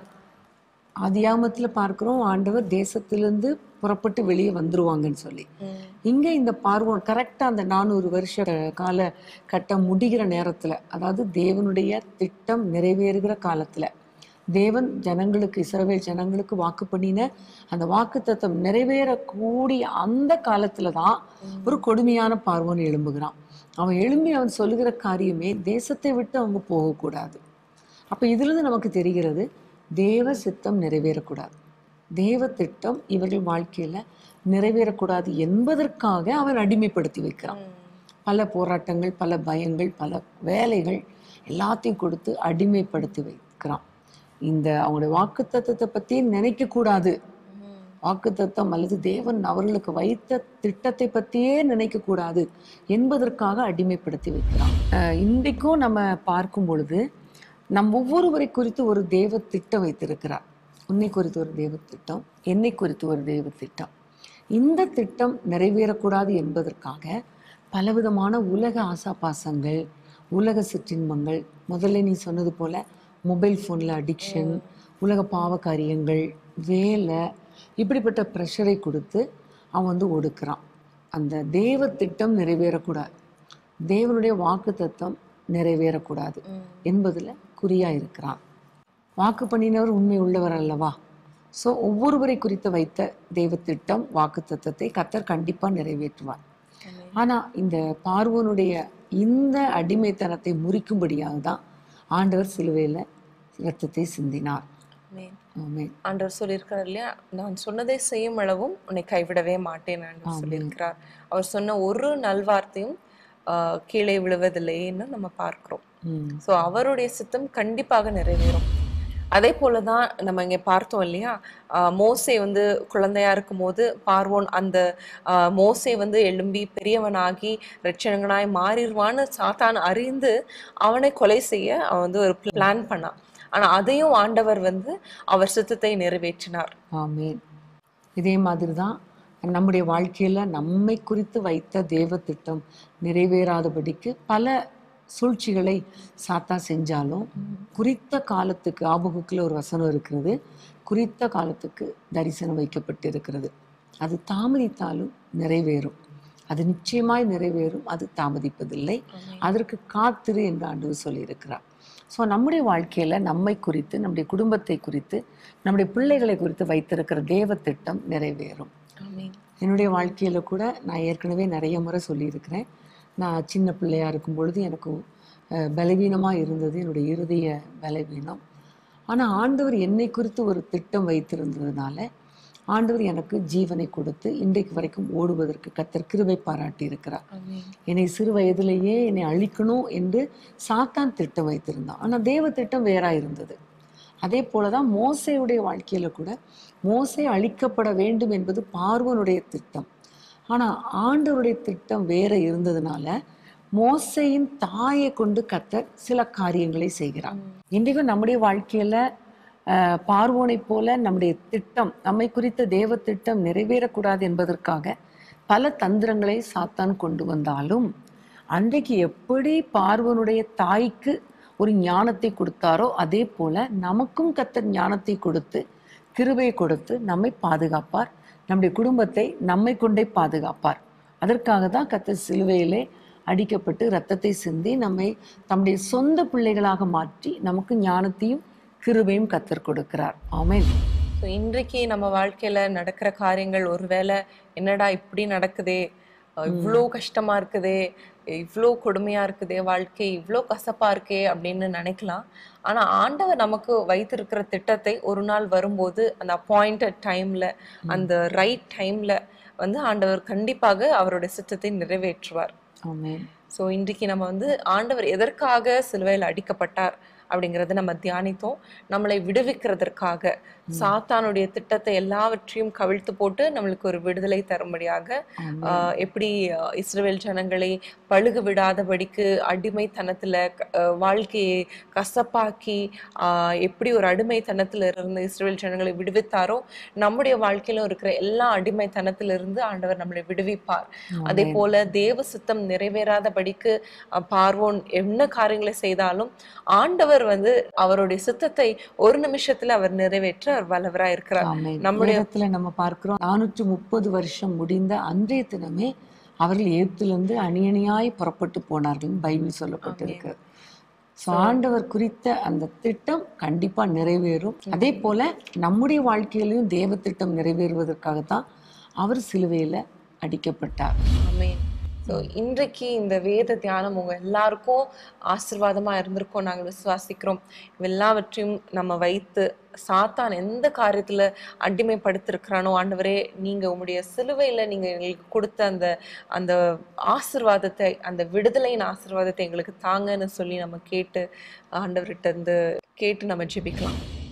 ஆதியாமத்துல பார்க்கிறோம் ஆண்டவர் தேசத்திலிருந்து புறப்பட்டு வெளியே வந்துருவாங்கன்னு சொல்லி இங்க இந்த பார்வோன் கரெக்டா அந்த நானூறு வருஷ கால கட்டம் முடிகிற நேரத்துல அதாவது தேவனுடைய திட்டம் நிறைவேறுகிற காலத்துல தேவன் ஜனங்களுக்கு இஸ்ரவேல் ஜனங்களுக்கு வாக்கு பண்ணின அந்த வாக்கு தத்தம் நிறைவேறக்கூடிய அந்த காலத்துல தான் ஒரு கொடுமையான பார்வோன் எழும்புகிறான் அவன் எழும்பி அவன் சொல்லுகிற காரியமே தேசத்தை விட்டு அவங்க போகக்கூடாது அப்ப இதிலிருந்து நமக்கு தெரிகிறது தேவ சித்தம் நிறைவேறக்கூடாது தேவ திட்டம் இவர்கள் வாழ்க்கையில நிறைவேறக்கூடாது என்பதற்காக அவன் அடிமைப்படுத்தி வைக்கிறான் பல போராட்டங்கள் பல பயங்கள் பல வேலைகள் எல்லாத்தையும் கொடுத்து அடிமைப்படுத்தி வைக்கிறான் இந்த அவங்களுடைய வாக்கு தத்துவத்தை பத்தி நினைக்க கூடாது வாக்கு தத்தம் அல்லது தேவன் அவர்களுக்கு வைத்த திட்டத்தை பத்தியே நினைக்க கூடாது என்பதற்காக அடிமைப்படுத்தி வைக்கிறான் அஹ் இன்றைக்கும் நம்ம பார்க்கும் பொழுது நம் ஒவ்வொருவரை குறித்து ஒரு தேவ திட்டம் வைத்திருக்கிறார் உன்னை குறித்து ஒரு தேவ திட்டம் என்னை குறித்து ஒரு தேவ திட்டம் இந்த திட்டம் நிறைவேறக்கூடாது என்பதற்காக பலவிதமான உலக ஆசாபாசங்கள் உலக சிற்றின்பங்கள் முதல்ல நீ சொன்னது போல மொபைல் ஃபோனில் அடிக்ஷன் உலக பாவ காரியங்கள் வேலை இப்படிப்பட்ட ப்ரெஷரை கொடுத்து அவன் வந்து ஒடுக்குறான் அந்த தேவ திட்டம் நிறைவேறக்கூடாது தேவனுடைய வாக்கு தத்துவம் நிறைவேறக்கூடாது என்பதில் குறியாக இருக்கிறான் வாக்கு பண்ணினவர் உண்மை உள்ளவர் அல்லவா ஸோ ஒவ்வொருவரை குறித்து வைத்த தெய்வ திட்டம் வாக்கு தத்தத்தை கத்தர் கண்டிப்பாக நிறைவேற்றுவார் ஆனால் இந்த பார்வோனுடைய இந்த அடிமைத்தனத்தை முறிக்கும்படியாக தான் ஆண்டவர் சிலுவையில் இரத்தத்தை சிந்தினார் ஆமென். ஆமென் ஆண்டவர் சொல்லியிருக்கிறார் இல்லையா நான் சொன்னதை செய்யும் அளவும் உன்னை கைவிடவே மாட்டேன் ஆண்டவர் சொல்லியிருக்கிறார் அவர் சொன்ன ஒரு நல்வார்த்தையும் ஆஹ், கீழே விழுவதில்லைன்னு நம்ம பார்க்கிறோம் ம் ஸோ அவருடைய சித்தம் கண்டிப்பாக நிறைவேறும் அதே போல தான் நம்ம இங்கே பார்த்தோம் இல்லையா ஆஹ் மோசே வந்து குழந்தையா இருக்கும்போது பார்வோன் அந்த ஆஹ் மோசே வந்து எழும்பி பெரியவனாகி ரட்சணங்கனாய் மாறிடுவான்னு சாத்தான் அறிந்து அவனை கொலை செய்ய அவன் வந்து ஒரு பிளான் பண்ணான் ஆனா அதையும் ஆண்டவர் வந்து அவர் சித்தத்தை நிறைவேற்றினார் ஆமென் இதே மாதிரி தான் நம்முடைய வாழ்க்கையில் நம்மை குறித்து வைத்த தேவ திட்டம் நிறைவேறாதபடிக்கு பல சூழ்ச்சிகளை சாத்தா செஞ்சாலும் குறித்த காலத்துக்கு ஆபகுக்கில் ஒரு வசனம் இருக்கிறது குறித்த காலத்துக்கு தரிசனம் வைக்கப்பட்டு இருக்கிறது அது தாமதித்தாலும் நிறைவேறும் அது நிச்சயமாய் நிறைவேறும் அது தாமதிப்பதில்லை அதற்கு காத்திரு என்று ஆண்டவர் சொல்லியிருக்கிறார் ஸோ நம்முடைய வாழ்க்கையில் நம்மை குறித்து நம்முடைய குடும்பத்தை குறித்து நம்முடைய பிள்ளைகளை குறித்து வைத்திருக்கிற தேவ திட்டம் நிறைவேறும் ஆமென் என்னுடைய வாழ்க்கையில் கூட நான் ஏற்கனவே நிறைய முறை சொல்லியிருக்கிறேன் நான் சின்ன பிள்ளையா இருக்கும் பொழுது எனக்கு பலவீனமாக இருந்தது என்னுடைய இருதய பலவீனம் ஆனால் ஆண்டவர் என்னை குறித்து ஒரு திட்டம் வைத்திருந்ததுனால ஆண்டவர் எனக்கு ஜீவனை கொடுத்து இன்றைக்கு வரைக்கும் ஓடுவதற்கு கத்தர் கிருபை பாராட்டி இருக்கிறார் ஆமென் என்னை சிறு வயதிலேயே என்னை அழிக்கணும் என்று சாத்தான் திட்டம் வைத்திருந்தான் ஆனால் தேவ திட்டம் வேறா இருந்தது அதே போல தான் மோசையுடைய வாழ்க்கையில கூட மோசே அழிக்கப்பட வேண்டும் என்பது பார்வனுடைய திட்டம் ஆனால் ஆண்டவருடைய திட்டம் வேற இருந்ததுனால மோசையின் தாயை கொண்டு கத்தர் சில காரியங்களை செய்கிறார் இன்றைக்கும் நம்முடைய வாழ்க்கையில அஹ், பார்வோனைப் போல நம்முடைய திட்டம் நம்மை குறித்த தேவ திட்டம் நிறைவேறக்கூடாது என்பதற்காக பல தந்திரங்களை சாத்தான் கொண்டு வந்தாலும் அன்றைக்கு எப்படி பார்வனுடைய தாய்க்கு ஒரு ஞானத்தை கொடுத்தாரோ அதே போல நமக்கும் கத்தர் ஞானத்தை கொடுத்து கிருபையை கொடுத்து நம்மை பாதுகாப்பார் நம்முடைய குடும்பத்தை நம்மை கொண்டே பாதுகாப்பார் அதற்காக தான் கத்தர் சிலுவையிலே அடிக்கப்பட்டு ரத்தத்தை சிந்தி நம்மை தம்முடைய சொந்த பிள்ளைகளாக மாற்றி நமக்கு ஞானத்தையும் கிருபையும் கத்தர் கொடுக்கிறார் ஆமென் ஸோ இன்றைக்கு நம்ம வாழ்க்கையில நடக்கிற காரியங்கள் ஒருவேளை என்னடா இப்படி நடக்குதே அஹ் இவ்ளோ கஷ்டமா இருக்குதே இவ்ளோ கொடுமையா இருக்குதே வாழ்க்கை இவ்ளோ கசப்பா இருக்கே அப்படின்னு நினைக்கலாம் ஆனா ஆண்டவர் நமக்கு வைத்திருக்கிற திட்டத்தை ஒரு நாள் வரும்போது அந்த அப்பாயிண்டட் டைம்ல அந்த ரைட் டைம்ல வந்து ஆண்டவர் கண்டிப்பாக அவருடைய சித்தத்தை நிறைவேற்றுவார் ஆமென் ஸோ இன்றைக்கு நம்ம வந்து ஆண்டவர் எதற்காக சிலுவையில் அடிக்கப்பட்டார் அப்படிங்கிறத நம்ம தியானித்தோம் நம்மளை விடுவிக்கிறதற்காக சாத்தானுடைய திட்டத்தை எல்லாவற்றையும் கவிழ்த்து போட்டு நம்மளுக்கு ஒரு விடுதலை தரும்படியாக ஆஹ், எப்படி ஆஹ், இஸ்ரவேல் ஜனங்களை பழுகு விடாதபடிக்கு அடிமைத்தனத்துல க- ஆஹ், வாழ்க்கையை கசப்பாக்கி ஆஹ், எப்படி ஒரு அடிமைத்தனத்துல இருந்து இஸ்ரவேல் ஜனங்களை விடுவித்தாரோ நம்முடைய வாழ்க்கையிலும் இருக்கிற எல்லா அடிமைத்தனத்திலிருந்து ஆண்டவர் நம்மளை விடுவிப்பார் அதே போல தேவ சித்தம் நிறைவேறாதபடிக்கு அஹ், பார்வோன் என்ன காரியங்களை செய்தாலும் ஆண்டவர் வந்து அவருடைய சித்தத்தை ஒரு நிமிஷத்துல அவர் நிறைவேற்ற அவர் வல்லவரா இருக்கிறார் ஆமென். நம்முடைய வேதத்துல நம்ம பார்க்கிறோம் நானூற்று முப்பது வருஷம் முடிந்த அன்றைய தினமே அவர்கள் எகிப்திலிருந்து அணி அணியாய் புறப்பட்டு போனார்கள் பைபிள் சொல்லப்பட்டிருக்கு ஸோ ஆண்டவர் குறித்த அந்த திட்டம் கண்டிப்பா நிறைவேறும் அதே போல நம்முடைய வாழ்க்கையிலையும் தேவ திட்டம் நிறைவேறுவதற்காகத்தான் அவர் சிலுவையில அடிக்கப்பட்டார் ஆமென் ஸோ இன்றைக்கு இந்த வேத தியானம் உங்க எல்லாருக்கும் ஆசீர்வாதமா இருந்திருக்கும் நாங்கள் விசுவாசிக்கிறோம் இவ் எல்லாவற்றையும் நம்ம வைத்து சாத்தான் எந்த காரியத்துல அடிமைப்படுத்திருக்கிறானோ ஆண்டவரே நீங்க உங்களுடைய சிலுவையில நீங்க எங்களுக்கு கொடுத்த அந்த அந்த ஆசீர்வாதத்தை அந்த விடுதலையின் ஆசீர்வாதத்தை எங்களுக்கு தாங்கன்னு சொல்லி நம்ம கேட்டு ஆண்டவர்கிட்ட இருந்து கேட்டு நம்ம ஜெபிக்கலாம்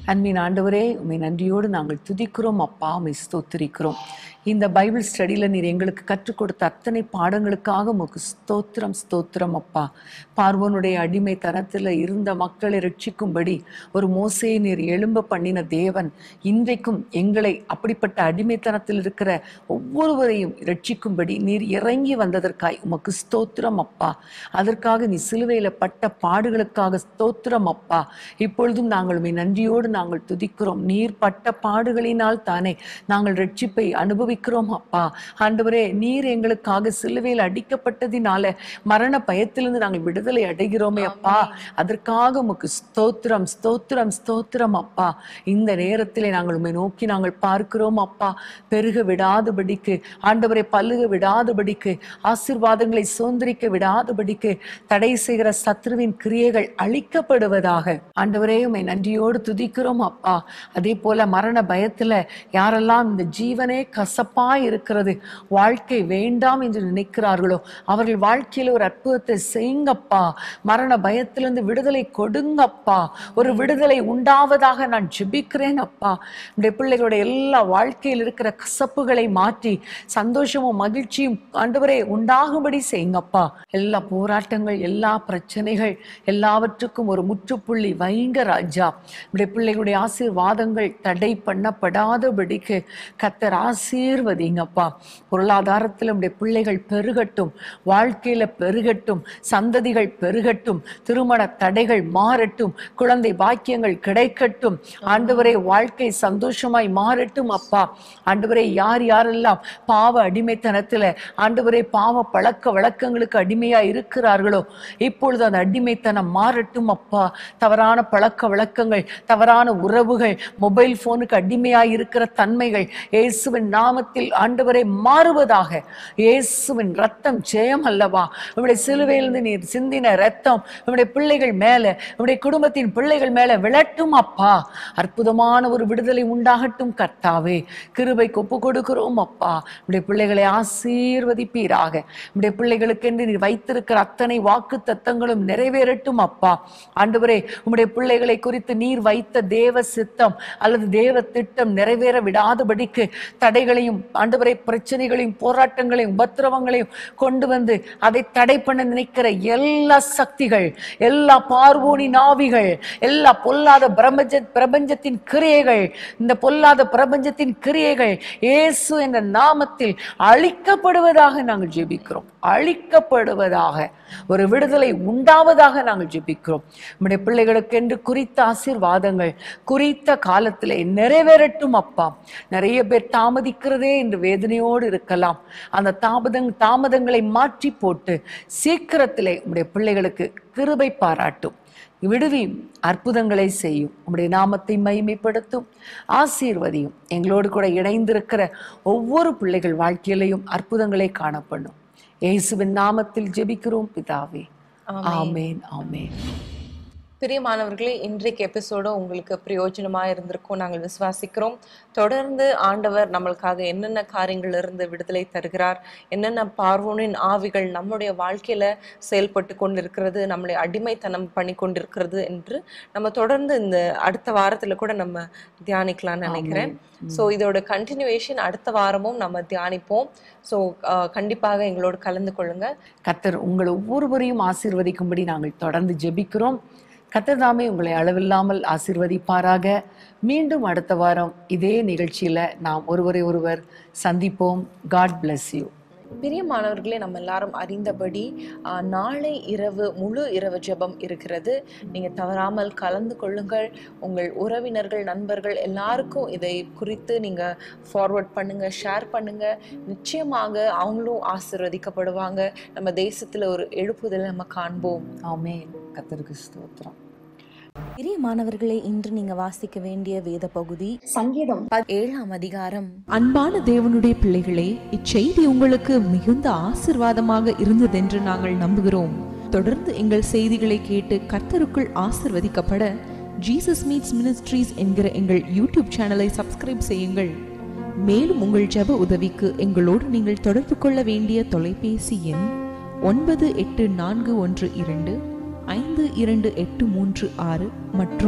அன்பின் ஆண்டவரே உண்மை நன்றியோடு நாங்கள் துதிக்கிறோம் அப்பா உண்மை ஸ்தோத்திரிக்கிறோம் இந்த பைபிள் ஸ்டடியில் நீர் எங்களுக்கு கற்றுக் கொடுத்த அத்தனை பாடங்களுக்காக உமக்கு ஸ்தோத்திரம் ஸ்தோத்திரம் அப்பா பார்வோனுடைய அடிமை தனத்தில் இருந்த மக்களை ரட்சிக்கும்படி ஒரு மோசையை நீர் எழும்ப பண்ணின தேவன் இன்றைக்கும் எங்களை அப்படிப்பட்ட அடிமைத்தனத்தில் இருக்கிற ஒவ்வொருவரையும் ரட்சிக்கும்படி நீர் இறங்கி வந்ததற்காய் உமக்கு ஸ்தோத்திரம் அப்பா அதற்காக நீ சிலுவையில் பட்ட பாடுகளுக்காக ஸ்தோத்திரம் அப்பா இப்பொழுதும் நாங்கள் உம்மை நன்றியோடு நாங்கள் துதிக்கிறோம் நீர் பட்ட பாடுகளினால் தானே நாங்கள் ரட்சிப்பை அனுபவிக்கிறோம் அப்பா ஆண்டவரே நீர் எங்களுக்காக சிலுவையில் அடிக்கப்பட்டதினால மரண பயத்திலிருந்து நாங்கள் விடுதலை அடைகிறோமே அப்பா அதற்காக உமக்கு ஸ்தோத்திரம் ஸ்தோத்திரம் ஸ்தோத்திரம் அப்பா இந்த நேரத்திலே நாங்கள் உம்மை நோக்கி நாங்கள் பார்க்கிறோம் அப்பா பெருக விடாதபடிக்கு ஆண்டவரை பல்லுக விடாதபடிக்கு ஆசீர்வாதங்களை சுதந்திரிக்க விடாதபடிக்கு தடை செய்கிற சத்ருவின் கிரியைகள் அழிக்கப்படுவதாக ஆண்டவரே உம்மை நன்றியோடு துதிக்கிறோம் அப்பா அதே போல மரண பயத்துல யாரெல்லாம் இந்த ஜீவனே கசப்பா இருக்கிறது வாழ்க்கை வேண்டாம் என்று நினைக்கிறார்களோ அவர்கள் வாழ்க்கையில ஒரு அற்புதத்தை செய்யுங்கப்பா மரண பயத்திலிருந்து விடுதலை கொடுங்கப்பா ஒரு விடுதலை உண்டாவதாக நான் ஜெபிக்கிறேன் அப்பா இந்த பிள்ளைகளுடைய எல்லா வாழ்க்கையில் இருக்கிற கசப்புகளை மாற்றி சந்தோஷமும் மகிழ்ச்சியும் ஆண்டவரே உண்டாகும்படி செய்யுங்கப்பா எல்லா போராட்டங்கள் எல்லா பிரச்சனைகள் எல்லாவற்றுக்கும் ஒரு முற்றுப்புள்ளி வைங்க ராஜா நம்முடைய பிள்ளைகளுடைய ஆசீர்வாதங்கள் தடை பண்ணப்படாதபடிக்கு கத்தர் ஆசீர்வதிங்கப்பா பொருளாதாரத்தில் நம்முடைய பிள்ளைகள் பெருகட்டும் வாழ்க்கையில பெருகட்டும் சந்ததிகள் பெருகட்டும் திருமண தடைகள் மாறட்டும் குழந்தை பாக்கியங்கள் கிடைக்கட்டும் ஆண்டவரே வாழ்க்கை சந்தோஷமாய் மாறட்டும் அப்பா ஆண்டவரே யார் யாரெல்லாம் பாவ அடிமைத்தனத்துல ஆண்டவரே பாவ பழக்க வழக்கங்களுக்கு அடிமையா இருக்கிறார்களோ இப்பொழுது அந்த அடிமைத்தனம் மாறட்டும் அப்பா தவறான பழக்க வழக்கங்கள் தவறான உறவுகள் மொபைல் போனுக்கு அடிமையா இருக்கிற தன்மைகள் இயேசுவின் நாமத்தில் ஆண்டவரை மாறுவதாக இயேசுவின் ரத்தம் ஜெயம் அல்லவா உங்களுடைய சிலுவையிலிருந்து நீர் சிந்தின ரத்தம் உங்களுடைய பிள்ளைகள் மேல உங்களுடைய குடும்பத்தின் பிள்ளைகள் மேல விழட்டும் அப்பா அற்புதமான ஒரு விடுதலை உண்டாகட்டும் கர்த்தாவே கிருபைக்கு ஒப்பு கொடுக்கிறோம் அப்பா உடைய பிள்ளைகளை ஆசீர்வதிப்பீராக உடைய பிள்ளைகளுக்கென்று நீர் வைத்திருக்கிற அத்தனை வாக்கு தத்தங்களும் நிறைவேறட்டும் அப்பா ஆண்டவரே உம்முடைய பிள்ளைகளை குறித்து நீர் வைத்த தேவ சித்தம் அல்லது தேவ திட்டம் நிறைவேற விடாதபடிக்கு தடைகளையும் ஆண்டவரை பிரச்சனைகளையும் போராட்டங்களையும் உபத்திரவங்களையும் கொண்டு வந்து அதை தடை பண்ண நினைக்கிற எல்லா சக்திகள் எல்லா பார்வோனின் ஆவிகள் எல்லா பொல்லாத பிரபஞ்ச பிரபஞ்சத்தின் கிரியைகள் இந்த பொல்லாத பிரபஞ்சத்தின் கிரியைகள் இயேசு என்ற நாமத்தில் அழிக்கப்படுவதாக நாங்கள் ஜெபிக்கிறோம் அழிக்கப்படுவதாக ஒரு விடுதலை உண்டாவதாக நாங்கள் ஜெபிக்கிறோம் நம்முடைய பிள்ளைகளுக்கென்று குறித்த ஆசீர்வாதங்கள் குறித்த காலத்திலே நிறைவேறட்டும் அப்பா நிறைய பேர் தாமதிக்கிறதே என்று வேதனையோடு இருக்கலாம் அந்த தாமதங் தாமதங்களை மாற்றி போட்டு சீக்கிரத்திலே உம்முடைய பிள்ளைகளுக்கு கிருபை பாராட்டும் விடுவி அற்புதங்களை செய்யும் உம்முடைய நாமத்தை மகிமைப்படுத்தும் ஆசீர்வதியும் எங்களோடு கூட இணைந்திருக்கிற ஒவ்வொரு பிள்ளைகள் வாழ்க்கையிலையும் அற்புதங்களை காணப்படும் இயேசுவின் நாமத்தில் ஜெபிக்கிறோம் பிதாவே ஆமேன் ஆமேன் பிரியமானவர்களே இன்றைக்கு எபிசோடு உங்களுக்கு பிரயோஜனமா இருந்திருக்கும் நாங்கள் விசுவாசிக்கிறோம் தொடர்ந்து ஆண்டவர் நம்மளுக்காக என்னென்ன காரியங்கள் இருந்து விடுதலை தருகிறார் என்னென்ன பார்வோனின் ஆவிகள் நம்முடைய வாழ்க்கையில செயல்பட்டு கொண்டிருக்கிறது நம்மளை அடிமைத்தனம் பண்ணி கொண்டிருக்கிறது என்று நம்ம தொடர்ந்து இந்த அடுத்த வாரத்துல கூட நம்ம தியானிக்கலாம்னு நினைக்கிறேன் ஸோ இதோட கண்டினியூவேஷன் அடுத்த வாரமும் நம்ம தியானிப்போம் ஸோ கண்டிப்பாக எங்களோடு கலந்து கொள்ளுங்க கத்தர் உங்கள் ஒவ்வொருவரையும் ஆசீர்வதிக்கும்படி நாங்கள் தொடர்ந்து ஜெபிக்கிறோம் கத்தர் தாமே உங்களை அளவில்லாமல் ஆசீர்வதிப்பாராக மீண்டும் அடுத்த வாரம் இதே நிகழ்ச்சியில நாம் ஒருவரை ஒருவர் சந்திப்போம் காட் bless யூ பிரியமானவர்களே நம்ம எல்லாரும் அறிந்தபடி ஆ, நாளை இரவு முழு இரவு ஜெபம் இருக்கிறது நீங்க தவறாமல் கலந்து கொள்ளுங்கள் உங்கள் உறவினர்கள் நண்பர்கள் எல்லாருக்கும் இதை குறித்து நீங்க ஃபார்வர்ட் பண்ணுங்க ஷேர் பண்ணுங்க நிச்சயமாக அவங்களும் ஆசீர்வதிக்கப்படுவாங்க நம்ம தேசத்துல ஒரு எழுப்புதலை நம்ம காண்போம் ஆமேன் கத்தருக்கு ஸ்தோத்திரம் பிரியமானவர்களே இன்று நீங்க வாசிக்க வேண்டிய வேத பகுதி சங்கீதம் ஏழாம் அதிகாரம் அன்பான தேவனுடைய பிள்ளைகளே இச்செய்தி உங்களுக்கு மிகுந்த ஆசிர்வாதமாக இருந்ததென்று நாங்கள் நம்புகிறோம் தொடர்ந்து எங்கள் செய்திகளை கேட்டு கர்த்தருக்குள் ஆசிர்வதிக்கப்பட ஜீசஸ் மீட்ஸ் மினிஸ்ட்ரீஸ் என்கிற எங்கள் யூடியூப் சேனலை சப்ஸ்கிரைப் செய்யுங்கள் மேலும் உங்கள் ஜெப உதவிக்கு எங்களோடு நீங்கள் தொடர்பு கொள்ள வேண்டிய தொலைபேசி எண் ஒன்பது எட்டு நான்கு ஒன்று இரண்டு ஐந்து இரண்டு எட்டு மூன்று ஆறு மற்றும்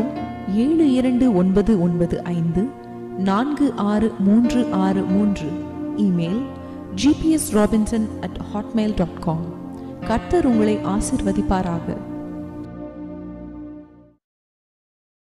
ஏழு இரண்டு ஒன்பது ஒன்பது ஐந்து நான்கு ஆறு மூன்று ஆறு மூன்று email GPS Robinson at Hotmail dot com கர்த்தர் உங்களை ஆசிர்வதிப்பாராக